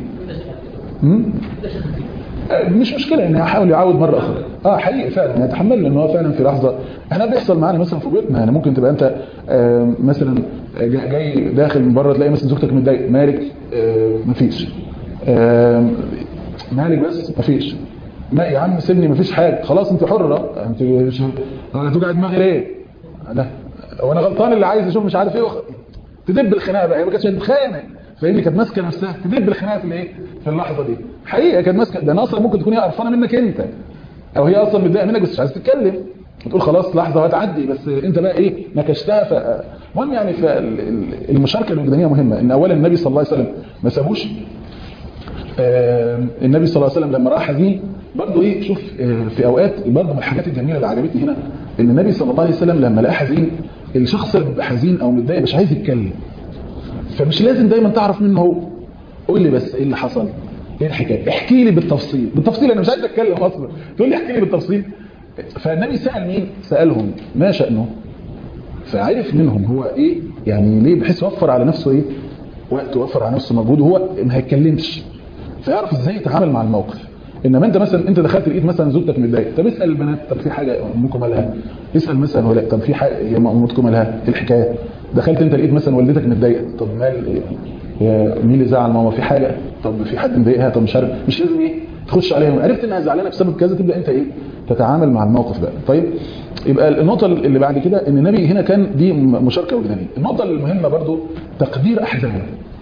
مش مشكلة ان يحاول يعود مرة اخرى اه حقيقي فعلا يتحمل لان هو فعلا في لحظة احنا بيحصل معانا مثلا في بيوتنا يعني ممكن تبقى انت آه مثلا جاي داخل من بره تلاقي مثلا زوجتك متضايق مالك آه مفيش آه مالك بس مفيش ما يا عم سيبني مفيش حاجة خلاص انت حرة انت هتوجع دماغي ليه لا وانا غلطان اللي عايز اشوف مش عارف ايه وخ... تدب الخناقه بقى هي ما كانتش بتتخانق فاهمني كانت ماسكه نفسها تدب الخناقه في الايه في اللحظه دي حقيقه كانت ماسكه ده انا اصلا ممكن تكون هي قرفانه منك انت او هي اصلا متضايقه منك بس مش عايز تتكلم وتقول خلاص لحظه وهتعدي بس انت بقى ايه نكشتها ف المهم يعني فالمشاركه الوجدانيه مهمه ان اولا النبي صلى الله عليه وسلم ما سابوش النبي صلى الله عليه وسلم لما راح حزين برضه ايه شوف في اوقات برضه من الحاجات الجميله اللي عجبتني هنا ان النبي صلى الله عليه وسلم لما لقى حزين الشخص اللي بيبقى حزين او متضايق مش عايز يتكلم فمش لازم دايما تعرف منه هو قول لي بس ايه اللي حصل ايه الحكايه احكي لي بالتفصيل بالتفصيل انا مش عايز اتكلم اصلا تقول لي احكي لي بالتفصيل فالنبي سال مين سالهم ما شانه فعرف منهم هو ايه يعني ليه بحيث يوفر على نفسه ايه وقت يوفر على نفسه مجهود وهو ما هيتكلمش فيعرف ازاي يتعامل مع الموقف انما انت مثلا انت دخلت لقيت مثلا زوجتك متضايقه طب اسال البنات طب في حاجه امكم مالها اسال مثلا ولا طب في حاجه يا امكم مالها ايه الحكايه دخلت انت لقيت مثلا والدتك متضايقه طب مال يا مين اللي زعل ماما في حاجه طب في حد مضايقها طب مش عارف مش لازم ايه تخش عليهم عرفت انها زعلانه بسبب كذا تبدا انت ايه تتعامل مع الموقف ده طيب يبقى النقطه اللي بعد كده ان النبي هنا كان دي مشاركه وجدانيه النقطه المهمه برضو تقدير احزانه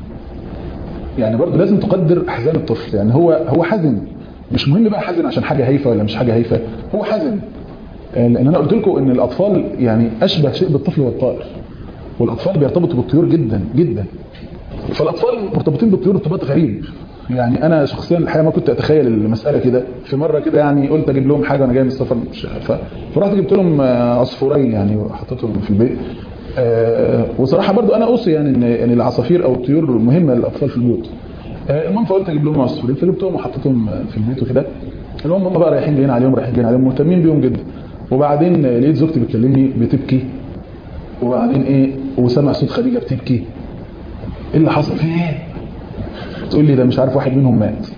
يعني برضو لازم تقدر احزان الطفل يعني هو هو حزن مش مهم بقى حزن عشان حاجه هايفه ولا مش حاجه هايفه هو حزن لان انا قلت لكم ان الاطفال يعني اشبه شيء بالطفل والطائر والاطفال بيرتبطوا بالطيور جدا جدا فالاطفال مرتبطين بالطيور ارتباط غريب يعني انا شخصيا الحقيقه ما كنت اتخيل المساله كده في مره كده يعني قلت اجيب لهم حاجه وانا جاي من السفر مش عارفه فرحت جبت لهم عصفورين يعني وحطيتهم في البيت أه وصراحه برضو انا اوصي يعني ان يعني العصافير او الطيور مهمه للاطفال في البيوت أه المهم فقلت اجيب لهم عصفورين فجبتهم وحطيتهم في البيت وكده المهم هم بقى رايحين جايين عليهم رايحين جايين عليهم مهتمين بيهم جدا وبعدين لقيت زوجتي بتكلمني بتبكي وبعدين ايه وسمع صوت خديجه بتبكي ايه اللي حصل في ايه تقول لي ده مش عارف واحد منهم مات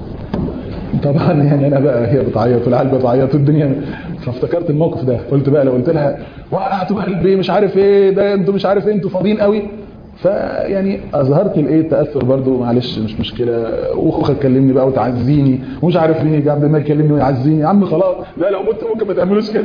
طبعا يعني انا بقى هي بتعيط والعيال بتعيط والدنيا فافتكرت الموقف ده قلت بقى لو قلت لها وقعت قلبي مش عارف ايه ده انتوا مش عارف ايه انتوا فاضيين قوي فيعني اظهرت الايه التاثر برضو معلش مش مشكله واخوك كلمني بقى وتعزيني ومش عارف مين يجي عبد ما يكلمني ويعزيني يا عم خلاص لا لو مت ممكن ما تعملوش كده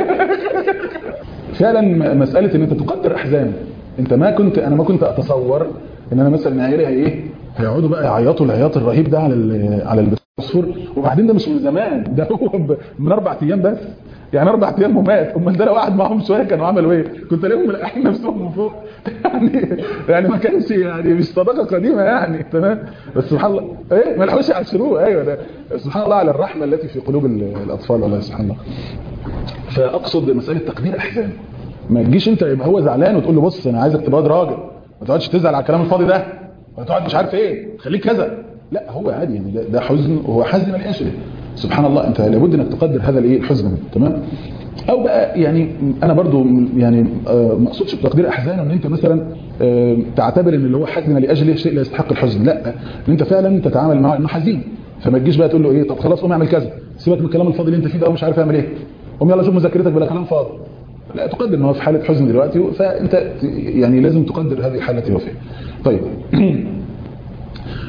فعلا مساله ان انت تقدر احزان انت ما كنت انا ما كنت اتصور ان انا مثلا عيالي ايه هيقعدوا بقى يعيطوا العياط الرهيب ده على على الباسفور وبعدين ده مش من زمان ده هو من اربع ايام بس يعني اربع ايام ومات امال ده لو قعد معاهم شويه كانوا عملوا ايه كنت الاقيهم ملاقيين نفسهم من فوق يعني يعني ما كانش يعني مش صداقه قديمه يعني تمام بس سبحان الله ايه ما لحقوش يعشروه ايوه ده سبحان الله على الرحمه التي في قلوب الاطفال والله سبحان الله فاقصد مساله تقدير احزان ما تجيش انت يبقى هو زعلان وتقول له بص انا عايزك تبقى راجل ما تقعدش تزعل على الكلام الفاضي ده ما تقعد مش عارف ايه خليك كذا لا هو عادي يعني ده, ده حزن وهو حزن من اجله سبحان الله انت لابد انك تقدر هذا الايه الحزن ده تمام او بقى يعني انا برضو يعني ما اقصدش بتقدير احزانه ان انت مثلا تعتبر ان اللي هو حزن لاجله شيء لا يستحق الحزن لا ان انت فعلا تتعامل معه انه حزين فما تجيش بقى تقول له ايه طب خلاص قوم اعمل كذا سيبك من الكلام الفاضي اللي انت فيه ده ومش عارف اعمل ايه قوم يلا شوف مذاكرتك بلا كلام فاضي لا تقدر ان هو في حاله حزن دلوقتي فانت يعني لازم تقدر هذه الحاله التي هو فيها طيب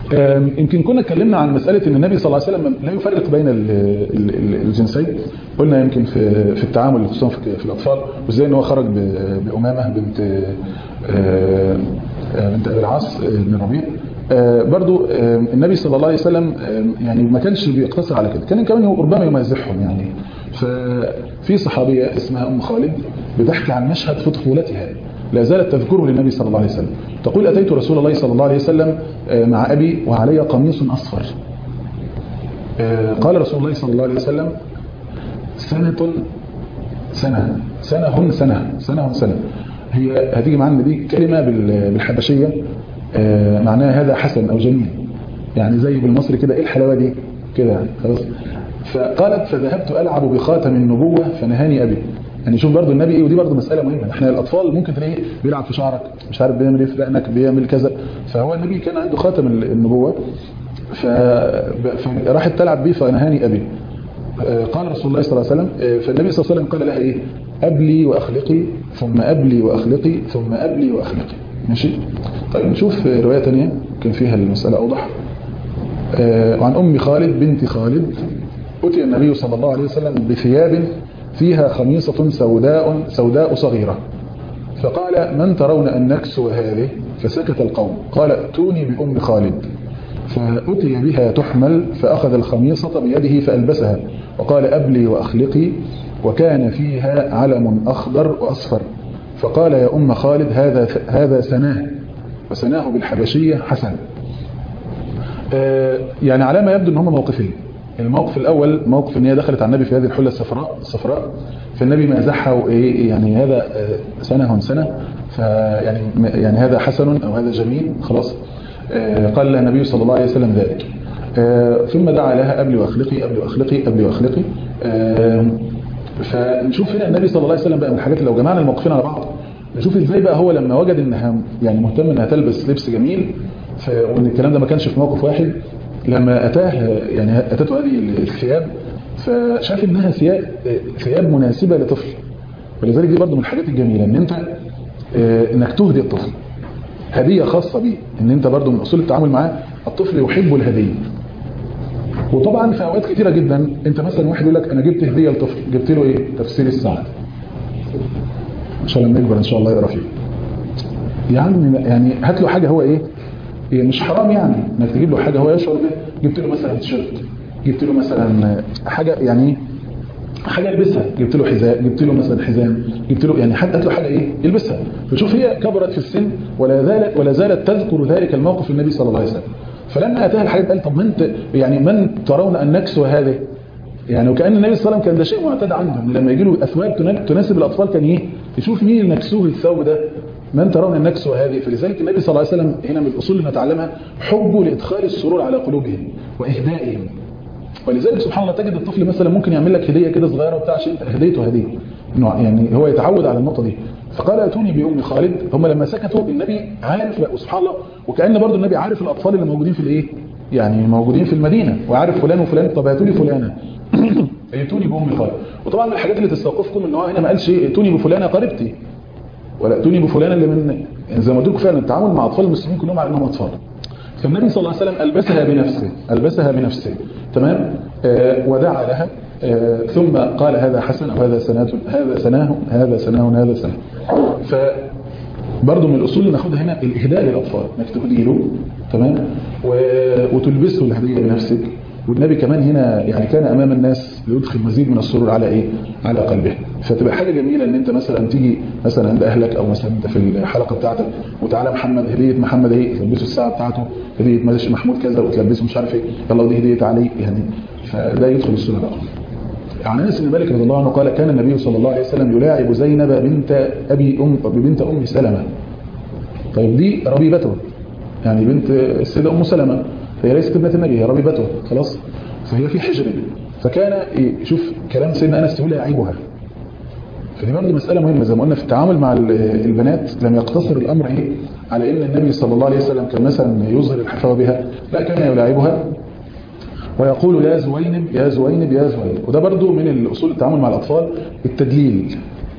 آم، يمكن كنا اتكلمنا عن مسألة ان النبي صلى الله عليه وسلم لا يفرق بين ال- ال- ال- الجنسين قلنا يمكن في في التعامل خصوصا في في الاطفال وازاي ان هو خرج ب- بأمامة بنت آه، آه، بنت ابي العاص آه، بن ربيع آه، برضو آه، النبي صلى الله عليه وسلم آه، يعني ما كانش بيقتصر على كده كان كمان ربما يمازحهم يعني ففي صحابية اسمها أم خالد بتحكي عن مشهد في طفولتها لا زالت تذكره للنبي صلى الله عليه وسلم تقول أتيت رسول الله صلى الله عليه وسلم آه، مع أبي وعلي قميص أصفر آه، قال رسول الله صلى الله عليه وسلم سنة سنة سنة سنة سنة سنة هي هتيجي معانا دي كلمة بال- بالحبشية آه، معناها هذا حسن أو جميل يعني زي بالمصري كده إيه الحلاوة دي كده يعني خلاص فقالت فذهبت ألعب بخاتم النبوة فنهاني أبي يعني شوف برضو النبي ايه ودي برضو مسألة مهمة احنا الأطفال ممكن تلاقيه بيلعب في شعرك مش عارف بيعمل ايه في رقنك بيعمل كذا فهو النبي كان عنده خاتم النبوة ف- فراحت تلعب بيه فنهاني أبي آه، قال رسول الله صلى الله عليه وسلم آه، فالنبي صلى الله عليه وسلم قال لها ايه أبلي وأخلقي ثم أبلي وأخلقي ثم أبلي وأخلقي ماشي طيب نشوف آه، رواية تانية كان فيها المسألة أوضح آه، وعن أم خالد بنت خالد أتي النبي صلى الله عليه وسلم بثياب فيها خميصة سوداء سوداء صغيرة فقال من ترون أن نكسو هذه فسكت القوم قال ائتوني بأم خالد فأتي بها تحمل فأخذ الخميصة بيده فألبسها وقال أبلي وأخلقي وكان فيها علم أخضر وأصفر فقال يا أم خالد هذا هذا سناه وسناه بالحبشية حسن آه، يعني على ما يبدو ان هم موقفين الموقف الاول موقف ان هي دخلت على النبي في هذه الحله الصفراء الصفراء فالنبي مازحها وايه يعني هذا آه، سنه سنه فيعني يعني هذا حسن او هذا جميل خلاص آه، قال لها النبي صلى الله عليه وسلم ذلك آه، ثم دعا لها ابلي واخلقي ابلي واخلقي ابلي واخلقي آه، فنشوف هنا النبي صلى الله عليه وسلم بقى من الحاجات اللي لو جمعنا الموقفين على بعض نشوف ازاي بقى هو لما وجد انها يعني مهتم انها تلبس لبس جميل ف- وان الكلام ده ما كانش في موقف واحد لما اتاه يعني اتته هذه الثياب فشاف انها ثياب ثياب مناسبه لطفل ولذلك دي برضه من الحاجات الجميله ان انت آه، انك تهدي الطفل هديه خاصه بيه ان انت برضه من اصول التعامل معاه الطفل يحب الهديه وطبعا في اوقات كتيره جدا انت مثلا واحد يقول لك انا جبت هديه لطفل جبت له ايه تفسير السعد عشان لما يكبر ان شاء الله يقرا فيه يا عم يعني هات له حاجه هو ايه هي مش حرام يعني انك تجيب له حاجه هو يشعر بها جبت له مثلا تيشيرت جبت له مثلا حاجه يعني حاجه يلبسها جبت له حذاء جبت له مثلا حزام جبت له يعني حد هات له حاجه ايه يلبسها فشوف هي كبرت في السن ولا زالت ولا زالت تذكر ذلك الموقف النبي صلى الله عليه وسلم فلما اتاها الحاجات قال طب ما انت يعني من ترون ان نكسو هذه يعني وكان النبي صلى الله عليه وسلم كان ده شيء معتاد عندهم لما يجي له اثواب تنا- تناسب الاطفال كان ايه يشوف مين اللي نكسوه الثوب ده من ترون ان نكسو هذه فلذلك النبي صلى الله عليه وسلم هنا من الاصول اللي نتعلمها حبه لادخال السرور على قلوبهم واهدائهم ولذلك سبحان الله تجد الطفل مثلا ممكن يعمل لك هديه كده صغيره وبتاع عشان انت هديته هديه إنه يعني هو يتعود على النقطه دي فقال اتوني بام خالد هم لما سكتوا النبي عارف لا وسبحان الله وكان برضو النبي عارف الاطفال اللي موجودين في الايه يعني موجودين في المدينه وعارف فلان وفلان طب هاتوا لي فلانه ائتوني بام خالد وطبعا من الحاجات اللي تستوقفكم ان هو هنا ما قالش ائتوني بفلانه قريبتي ولا ائتوني بفلانه اللي من يعني زي ما قلت لكم فعلا التعامل مع اطفال المسلمين كلهم على انهم اطفال فالنبي صلى الله عليه وسلم ألبسها بنفسه ألبسها بنفسه تمام آه ودعا لها آه ثم قال هذا حسن أو هذا سناه هذا سناه هذا سناه هذا سناه ف برضه من الأصول اللي ناخدها هنا الإهداء للأطفال إنك تهدي له تمام و- وتلبسه الهدية بنفسك والنبي كمان هنا يعني كان أمام الناس ليدخل مزيد من السرور على إيه؟ على قلبه فتبقى حاجة جميلة إن أنت مثلا تيجي مثلا عند أهلك أو مثلا أنت في الحلقة بتاعتك وتعالى محمد هدية محمد إيه تلبسه الساعة بتاعته هدية ماشي محمود كذا وتلبسه مش عارف إيه يلا ودي هدية علي يعني فده يدخل السنة بقى عن انس بن مالك رضي الله عنه قال كان النبي صلى الله عليه وسلم يلاعب زينب بنت ابي ام بنت ام سلمة طيب دي ربيبته يعني بنت السيدة ام سلمة فهي ليست ابنة النبي هي ربيبته خلاص فهي في حجر فكان يشوف كلام سيدنا انس يقول يعيبها فدي برضه مسألة مهمة زي ما قلنا في التعامل مع ال- البنات لم يقتصر الأمر إيه على إن النبي صلى الله عليه وسلم كان مثلا يظهر الحفاوة بها لا كان يلاعبها ويقول يا زوينب يا زوينب يا زوينب وده برضو من الأصول التعامل مع الأطفال التدليل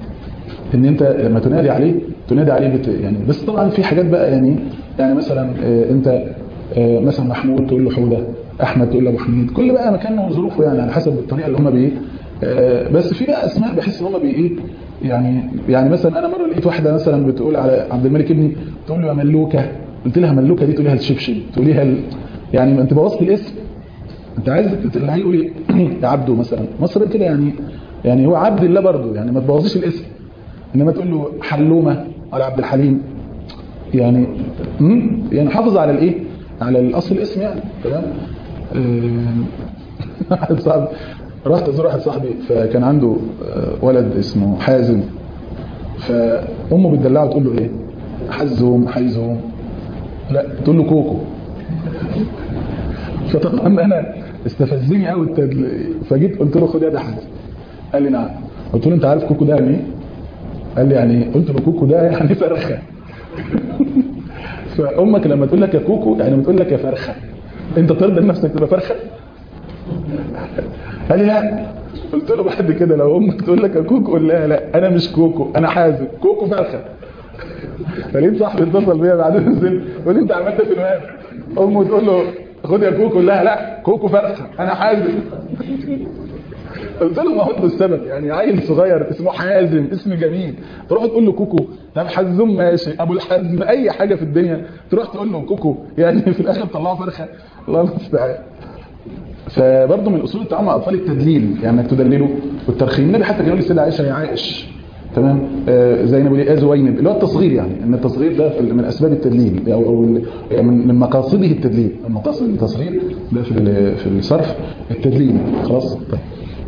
ان انت لما تنادي عليه تنادي عليه بت... يعني بس طبعا في حاجات بقى يعني يعني مثلا آه، انت آه، مثلا محمود تقول له حوده احمد تقول له ابو حميد كل بقى مكانه وظروفه يعني على حسب الطريقه اللي هم بيه آه، بس في بقى اسماء بحس ان هم بي ايه يعني يعني مثلا انا مره لقيت واحده مثلا بتقول على عبد الملك ابني تقول له يا ملوكه قلت لها ملوكه دي تقوليها الشبشب تقوليها ال... يعني ما انت بوظت الاسم انت عايز اللي هيقول ايه يا عبده مثلا مصر كده يعني يعني هو عبد الله برضه يعني ما تبوظيش الاسم انما تقول له حلومه ولا عبد الحليم يعني امم يعني حافظ على الايه على الاصل الاسم يعني تمام آه، واحد صاحبي رحت ازور واحد صاحبي فكان عنده آه، ولد اسمه حازم فامه بتدلعه تقول له ايه حزوم حيزوم لا تقول له كوكو فطبعا انا استفزني قوي التدل... فجيت قلت له خد يا ده حازم قال لي نعم قلت له انت عارف كوكو ده يعني ايه قال لي يعني ايه قلت له كوكو ده يعني فرخه فامك لما تقول لك يا كوكو يعني بتقول لك يا فرخه انت ترضى نفسك تبقى فرخه قال لي لا قلت له بعد كده لو امك تقول لك يا كوكو قول لها لا انا مش كوكو انا حازم كوكو فرخه فلقيت صاحبي اتصل بيا بعدين نزل يقول لي انت عملت في الواد امه تقول له خد يا كوكو قول لها لا كوكو فرخه انا حازم قلت له ما هو ده السبب يعني عيل صغير اسمه حازم اسم جميل تروح تقول له كوكو طب حزوم ماشي ابو الحزم اي حاجه في الدنيا تروح تقول له كوكو يعني في الاخر طلعوا فرخه الله المستعان فبرضه من اصول التعامل مع الاطفال التدليل يعني انك تدلله والترخيم النبي حتى كان يقول للسيده عائشه يا عائش تمام آه زي ما بيقول ايه زوينب اللي هو التصغير يعني ان التصغير ده في- من اسباب التدليل او, أو ال- يعني من من مقاصده التدليل المقاصد التصغير ده في ال- في الصرف التدليل خلاص طيب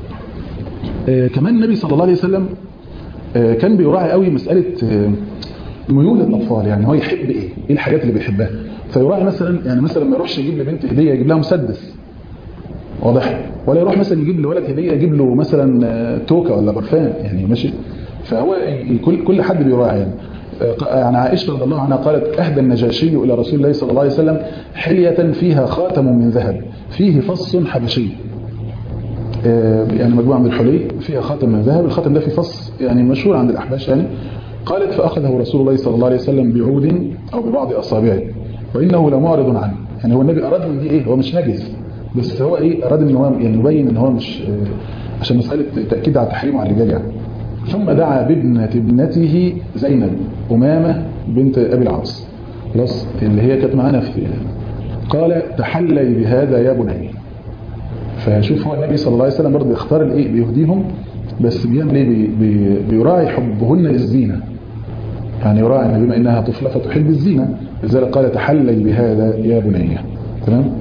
آه، كمان النبي صلى الله عليه وسلم آه، كان بيراعي قوي مسألة آه، ميول الأطفال يعني هو يحب إيه إيه الحاجات اللي بيحبها فيراعي مثلا يعني مثلا ما يروحش يجيب لبنت هدية يجيب لها مسدس واضح ولا يروح مثلا يجيب لولد هدية يجيب له مثلا آه، توكة ولا برفان يعني ماشي فهو ي- كل كل حد بيراعي يعني آه، عن عائشة رضي الله عنها قالت أهدى النجاشي إلى رسول الله صلى الله عليه وسلم حلية فيها خاتم من ذهب فيه فص حبشي آه، يعني مجموعة من الحلي فيها خاتم من ذهب الخاتم ده في فص يعني مشهور عند الأحباش يعني قالت فأخذه رسول الله صلى الله عليه وسلم بعود أو ببعض أصابعه وإنه لمعرض عنه يعني هو النبي أراد من دي إيه هو مش نجس بس هو إيه أراد إن هو يعني يبين إن هو مش آه، عشان مسألة تأكيد على تحريمه على الرجال يعني ثم دعا بابنة ابنته زينب أمامة بنت أبي العاص خلاص اللي هي كانت معانا في قال تحلي بهذا يا بني فشوف هو النبي صلى الله عليه وسلم برضه يختار الايه بيهديهم بس بيعمل ايه بي بي بيراعي حبهن للزينه يعني يراعي ان بما انها طفله فتحب الزينه لذلك قال تحلي بهذا يا بني تمام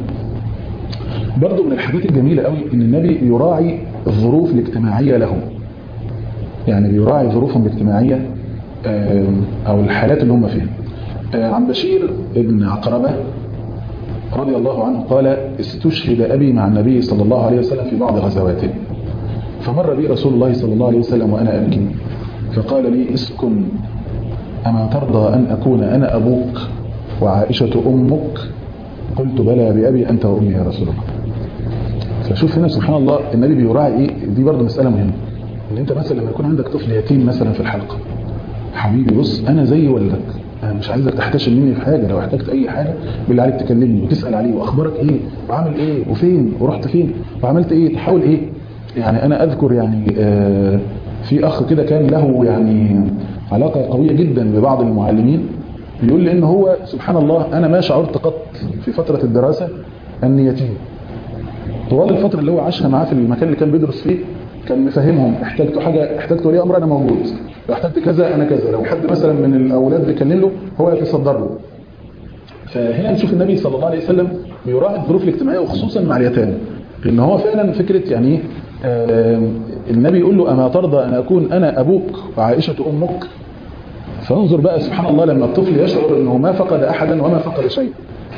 برضه من الحاجات الجميله قوي ان النبي يراعي الظروف الاجتماعيه لهم يعني بيراعي ظروفهم الاجتماعيه آم، او الحالات اللي هم فيها آه، عن بشير بن عقربه رضي الله عنه قال استشهد أبي مع النبي صلى الله عليه وسلم في بعض غزواته فمر بي رسول الله صلى الله عليه وسلم وأنا أبكي فقال لي اسكن أما ترضى أن أكون أنا أبوك وعائشة أمك قلت بلى بأبي أنت وأمي يا رسول الله فشوف هنا سبحان الله النبي بيراعي إيه دي برضه مسألة مهمة إن أنت مثلا لما يكون عندك طفل يتيم مثلا في الحلقة حبيبي بص أنا زي ولدك أنا مش عايزك تحتشم مني في حاجة لو احتجت أي حاجة بالله عليك تكلمني وتسأل عليه وأخبارك إيه وعامل إيه وفين ورحت فين وعملت إيه تحاول إيه يعني أنا أذكر يعني آه في أخ كده كان له يعني علاقة قوية جدا ببعض المعلمين بيقول لي إن هو سبحان الله أنا ما شعرت قط في فترة الدراسة أني يتيم طوال الفترة اللي هو عاشها معاه في المكان اللي كان بيدرس فيه كان مفهمهم احتجتوا حاجة احتجت ولي أمر أنا موجود لو احتجت كذا أنا كذا لو حد مثلا من الأولاد بيكلم له هو يتصدر له فهنا نشوف النبي صلى الله عليه وسلم بيراعي الظروف الاجتماعية وخصوصا مع اليتامى لأن هو فعلا فكرة يعني ايه آه، النبي يقول له أما ترضى أن أكون أنا أبوك وعائشة أمك فانظر بقى سبحان الله لما الطفل يشعر أنه ما فقد أحدا وما فقد شيء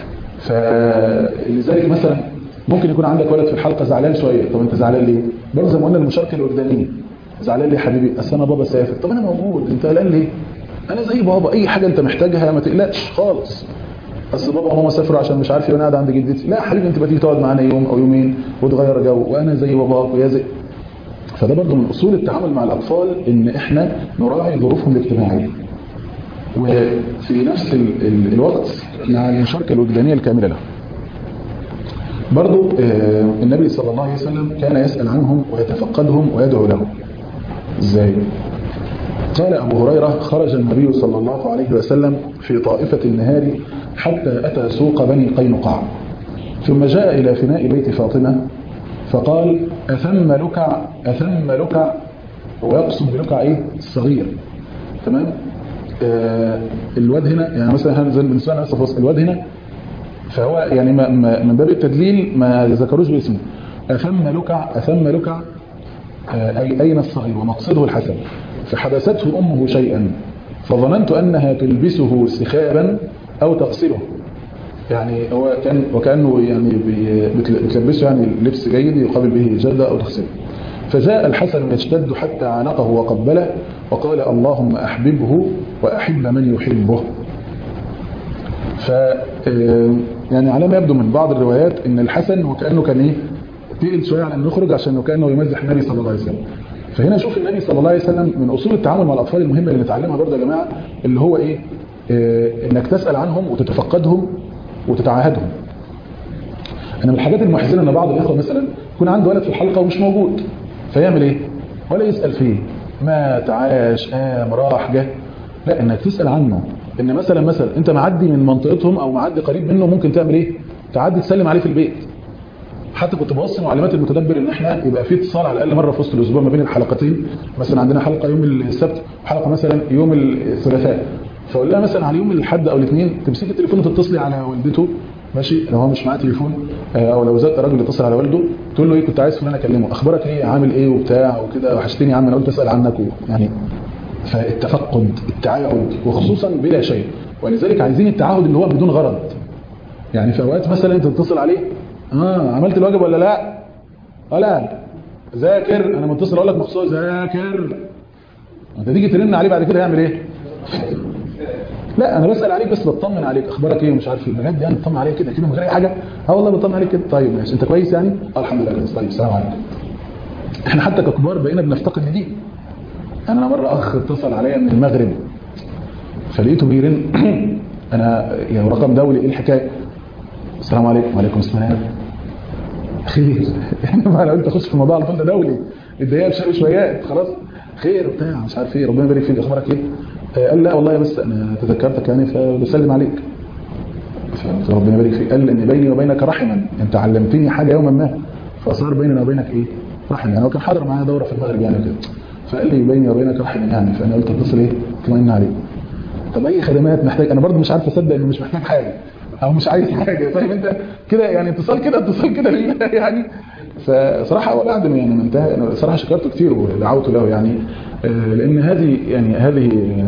فلذلك مثلا ممكن يكون عندك ولد في الحلقة زعلان شوية طب انت زعلان ليه برضه زي ما قلنا المشاركة الوجدانية زعلان ليه يا حبيبي اصل انا بابا سافر طب انا موجود انت قلقان ليه انا زي بابا اي حاجة انت محتاجها ما تقلقش خالص اصل بابا وماما سافروا عشان مش عارف ايه وانا قاعد عند جدتي لا يا حبيبي انت بتيجي تقعد معانا يوم او يومين وتغير جو وانا زي باباك ويا زي فده برضه من اصول التعامل مع الاطفال ان احنا نراعي ظروفهم الاجتماعيه وفي نفس ال ال الوقت مع المشاركة الوجدانية الكاملة له برضو النبي صلى الله عليه وسلم كان يسأل عنهم ويتفقدهم ويدعو لهم ازاي قال أبو هريرة خرج النبي صلى الله عليه وسلم في طائفة النهار حتى أتى سوق بني قينقاع ثم جاء إلى فناء بيت فاطمة فقال أثم لكع أثم لكع ويقصد بلكع إيه الصغير تمام آه الواد هنا يعني مثلا زي بالنسبة لنا في الواد هنا فهو يعني ما ما من باب التدليل ما ذكروش باسمه أثم لكع أثم لكع آه أي أين الصغير ومقصده الحسن فحبسته أمه شيئا فظننت أنها تلبسه سخابا أو تغسله يعني هو كان وكأنه يعني بتلبسه يعني لبس جيد يقابل به جدة أو تغسله فجاء الحسن يشتد حتى عانقه وقبله وقال اللهم أحببه وأحب من يحبه ف يعني على ما يبدو من بعض الروايات ان الحسن وكأنه كان ايه تقل شوية على ان نخرج عشان وكأنه يمزح النبي صلى الله عليه وسلم فهنا شوف النبي صلى الله عليه وسلم من أصول التعامل مع الأطفال المهمة اللي نتعلمها برضه يا جماعة اللي هو إيه آه إنك تسأل عنهم وتتفقدهم وتتعاهدهم أنا من الحاجات المحزنة إن بعض الإخوة مثلا يكون عنده ولد في الحلقة ومش موجود فيعمل إيه ولا يسأل فيه مات عاش قام راح جه لا إنك تسأل عنه إن مثلا مثلا أنت معدي من منطقتهم أو معدي قريب منه ممكن تعمل إيه تعدي تسلم عليه في البيت حتى كنت بوصي معلومات المتدبر ان احنا يبقى في اتصال على الاقل مره في وسط الاسبوع ما بين الحلقتين مثلا عندنا حلقه يوم السبت وحلقه مثلا يوم الثلاثاء فاقول لها مثلا على يوم الاحد او الاثنين تمسكي التليفون وتتصلي على والدته ماشي لو هو مش معاه تليفون او لو زاد راجل يتصل على والده تقول له ايه كنت عايز فلان اكلمه اخبارك ايه عامل ايه وبتاع وكده وحشتني يا عم انا قلت اسال عنك يعني فالتفقد التعاهد وخصوصا بلا شيء ولذلك عايزين التعاهد اللي هو بدون غرض يعني في اوقات مثلا انت تتصل عليه اه عملت الواجب ولا لا ولا ذاكر انا متصل اقول لك مخصوص ذاكر انت تيجي ترن عليه بعد كده يعمل ايه لا انا بسال عليك بس بطمن عليك اخبارك ايه ومش عارف ايه بجد يعني بطمن عليك كده كده من غير اي حاجه اه والله بطمن عليك كده طيب ماشي انت كويس يعني آه الحمد لله كويس طيب السلام عليكم احنا حتى ككبار بقينا بنفتقد دي انا مره اخ اتصل عليا من المغرب فلقيته بيرن انا يعني رقم دولي ايه الحكايه السلام عليكم وعليكم السلام خير احنا ما لو انت تخش في الموضوع على طول ده دولي الدقيقه بشويه شويات خلاص خير بتاع مش عارف ايه ربنا يبارك فيك اخبارك ايه آه قال لا والله بس انا تذكرتك يعني فبسلم عليك فربنا يبارك فيك قال ان بيني وبينك رحما انت علمتني حاجه يوما ما فصار بيننا وبينك ايه رحم يعني هو كان حاضر معايا دوره في المغرب يعني كده فقال لي بيني وبينك رحم يعني فانا قلت اتصل ايه اطمئن عليك طب اي خدمات محتاج انا برضه مش عارف اصدق انه مش محتاج حاجه او مش عايز حاجه فاهم انت كده يعني اتصال كده اتصال كده لله يعني فصراحه هو بعد ما يعني انتهى انا صراحه شكرته كتير ودعوت له يعني لان هذه يعني هذه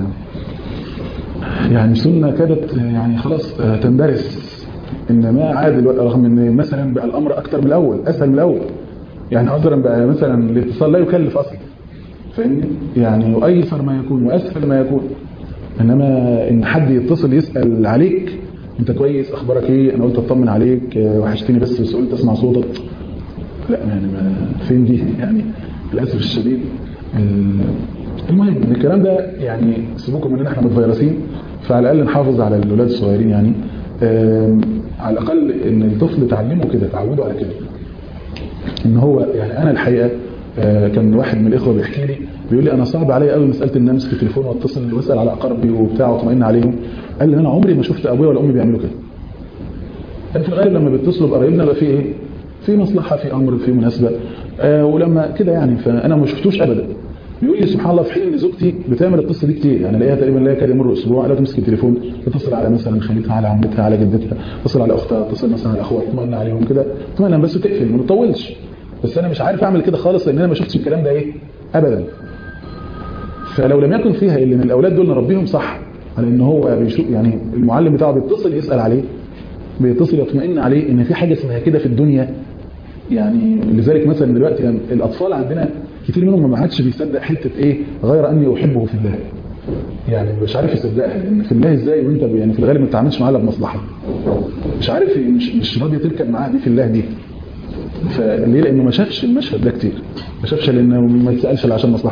يعني سنه كادت يعني خلاص تندرس ان ما عاد رغم ان مثلا بقى الامر اكتر من الاول اسهل من الاول يعني عذرا بقى مثلا الاتصال لا يكلف اصلا فاهمني يعني وايسر ما يكون واسهل ما يكون انما ان حد يتصل يسال عليك انت كويس اخبارك ايه انا قلت اطمن عليك وحشتني بس بس قلت اسمع صوتك لا يعني ما فين دي يعني للاسف الشديد المهم الكلام ده يعني سيبوكم من ان احنا متفيرسين فعلى الاقل نحافظ على الاولاد الصغيرين يعني على الاقل ان الطفل تعلمه كده تعوده على كده ان هو يعني انا الحقيقه كان واحد من الاخوه بيحكي لي بيقول لي انا صعب عليا قوي مساله ان امسك التليفون واتصل واسال على اقاربي وبتاع واطمئن عليهم قال لي انا عمري ما شفت ابويا ولا امي بيعملوا كده يعني في الغالب لما بيتصلوا بقرايبنا بقى في ايه في مصلحه في امر في مناسبه آه ولما كده يعني فانا ما شفتوش ابدا بيقول لي سبحان الله في حين ان زوجتي بتعمل القصه دي كتير يعني الاقيها تقريبا لا يكاد يمر اسبوع لا تمسك التليفون تتصل على مثلا خالتها على عمتها على جدتها تتصل على اختها تتصل مثلا على اخوها تطمئن عليهم كده تطمئن بس تقفل ما تطولش بس انا مش عارف اعمل كده خالص لان انا ما شفتش الكلام ده ايه ابدا فلو لم يكن فيها اللي من الاولاد دول نربيهم صح على ان هو بيشوف يعني المعلم بتاعه بيتصل يسال عليه بيتصل يطمئن عليه ان في حاجه اسمها كده في الدنيا يعني لذلك مثلا دلوقتي يعني الاطفال عندنا كتير منهم ما عادش بيصدق حته ايه غير اني احبه في الله يعني مش عارف يصدقها لان في الله ازاي وانت يعني في الغالب ما بتتعاملش معاه بمصلحه مش عارف مش مش راضي تركب معاه دي في الله دي فليه لانه ما شافش المشهد ده كتير ما شافش لانه ما يتسالش الا عشان مصلحه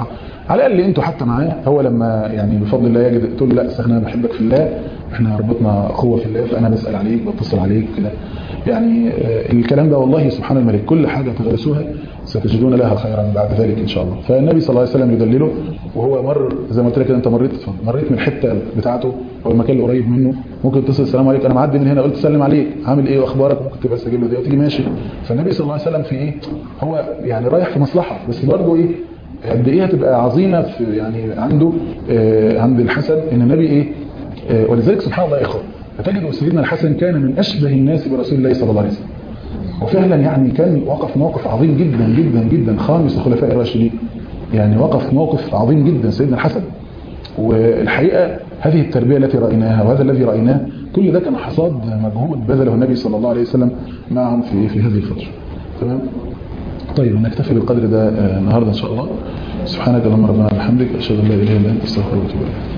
على الاقل انتوا حتى معاه هو لما يعني بفضل الله يجد تقول له لا أصل انا بحبك في الله احنا ربطنا اخوه في الله فانا بسال عليك بتصل عليك كده يعني آه، الكلام ده والله سبحان الملك كل حاجه تدرسوها ستجدون لها خيرا بعد ذلك ان شاء الله فالنبي صلى الله عليه وسلم يدلله وهو مر زي ما قلت لك كده انت مريت مريت من الحته بتاعته او المكان اللي قريب منه ممكن تتصل السلام عليك انا معدي من هنا قلت سلم عليك عامل ايه واخبارك ممكن تبقى سجل له دي وتيجي ماشي فالنبي صلى الله عليه وسلم في ايه هو يعني رايح في مصلحه بس برضه ايه قد ايه هتبقى عظيمه في يعني عنده آه عند الحسن ان النبي ايه آه ولذلك سبحان الله يا اخوه فتجد سيدنا الحسن كان من اشبه الناس برسول الله صلى الله عليه وسلم وفعلا يعني كان وقف موقف عظيم جدا جدا جدا خامس الخلفاء الراشدين يعني وقف موقف عظيم جدا سيدنا الحسن والحقيقه هذه التربيه التي رايناها وهذا الذي رايناه كل ده كان حصاد مجهود بذله النبي صلى الله عليه وسلم معهم في في هذه الفتره تمام طيب نكتفي بالقدر ده آه، النهارده ان شاء الله سبحانك اللهم ربنا وبحمدك اشهد ان لا اله الا انت استغفرك واتوب اليك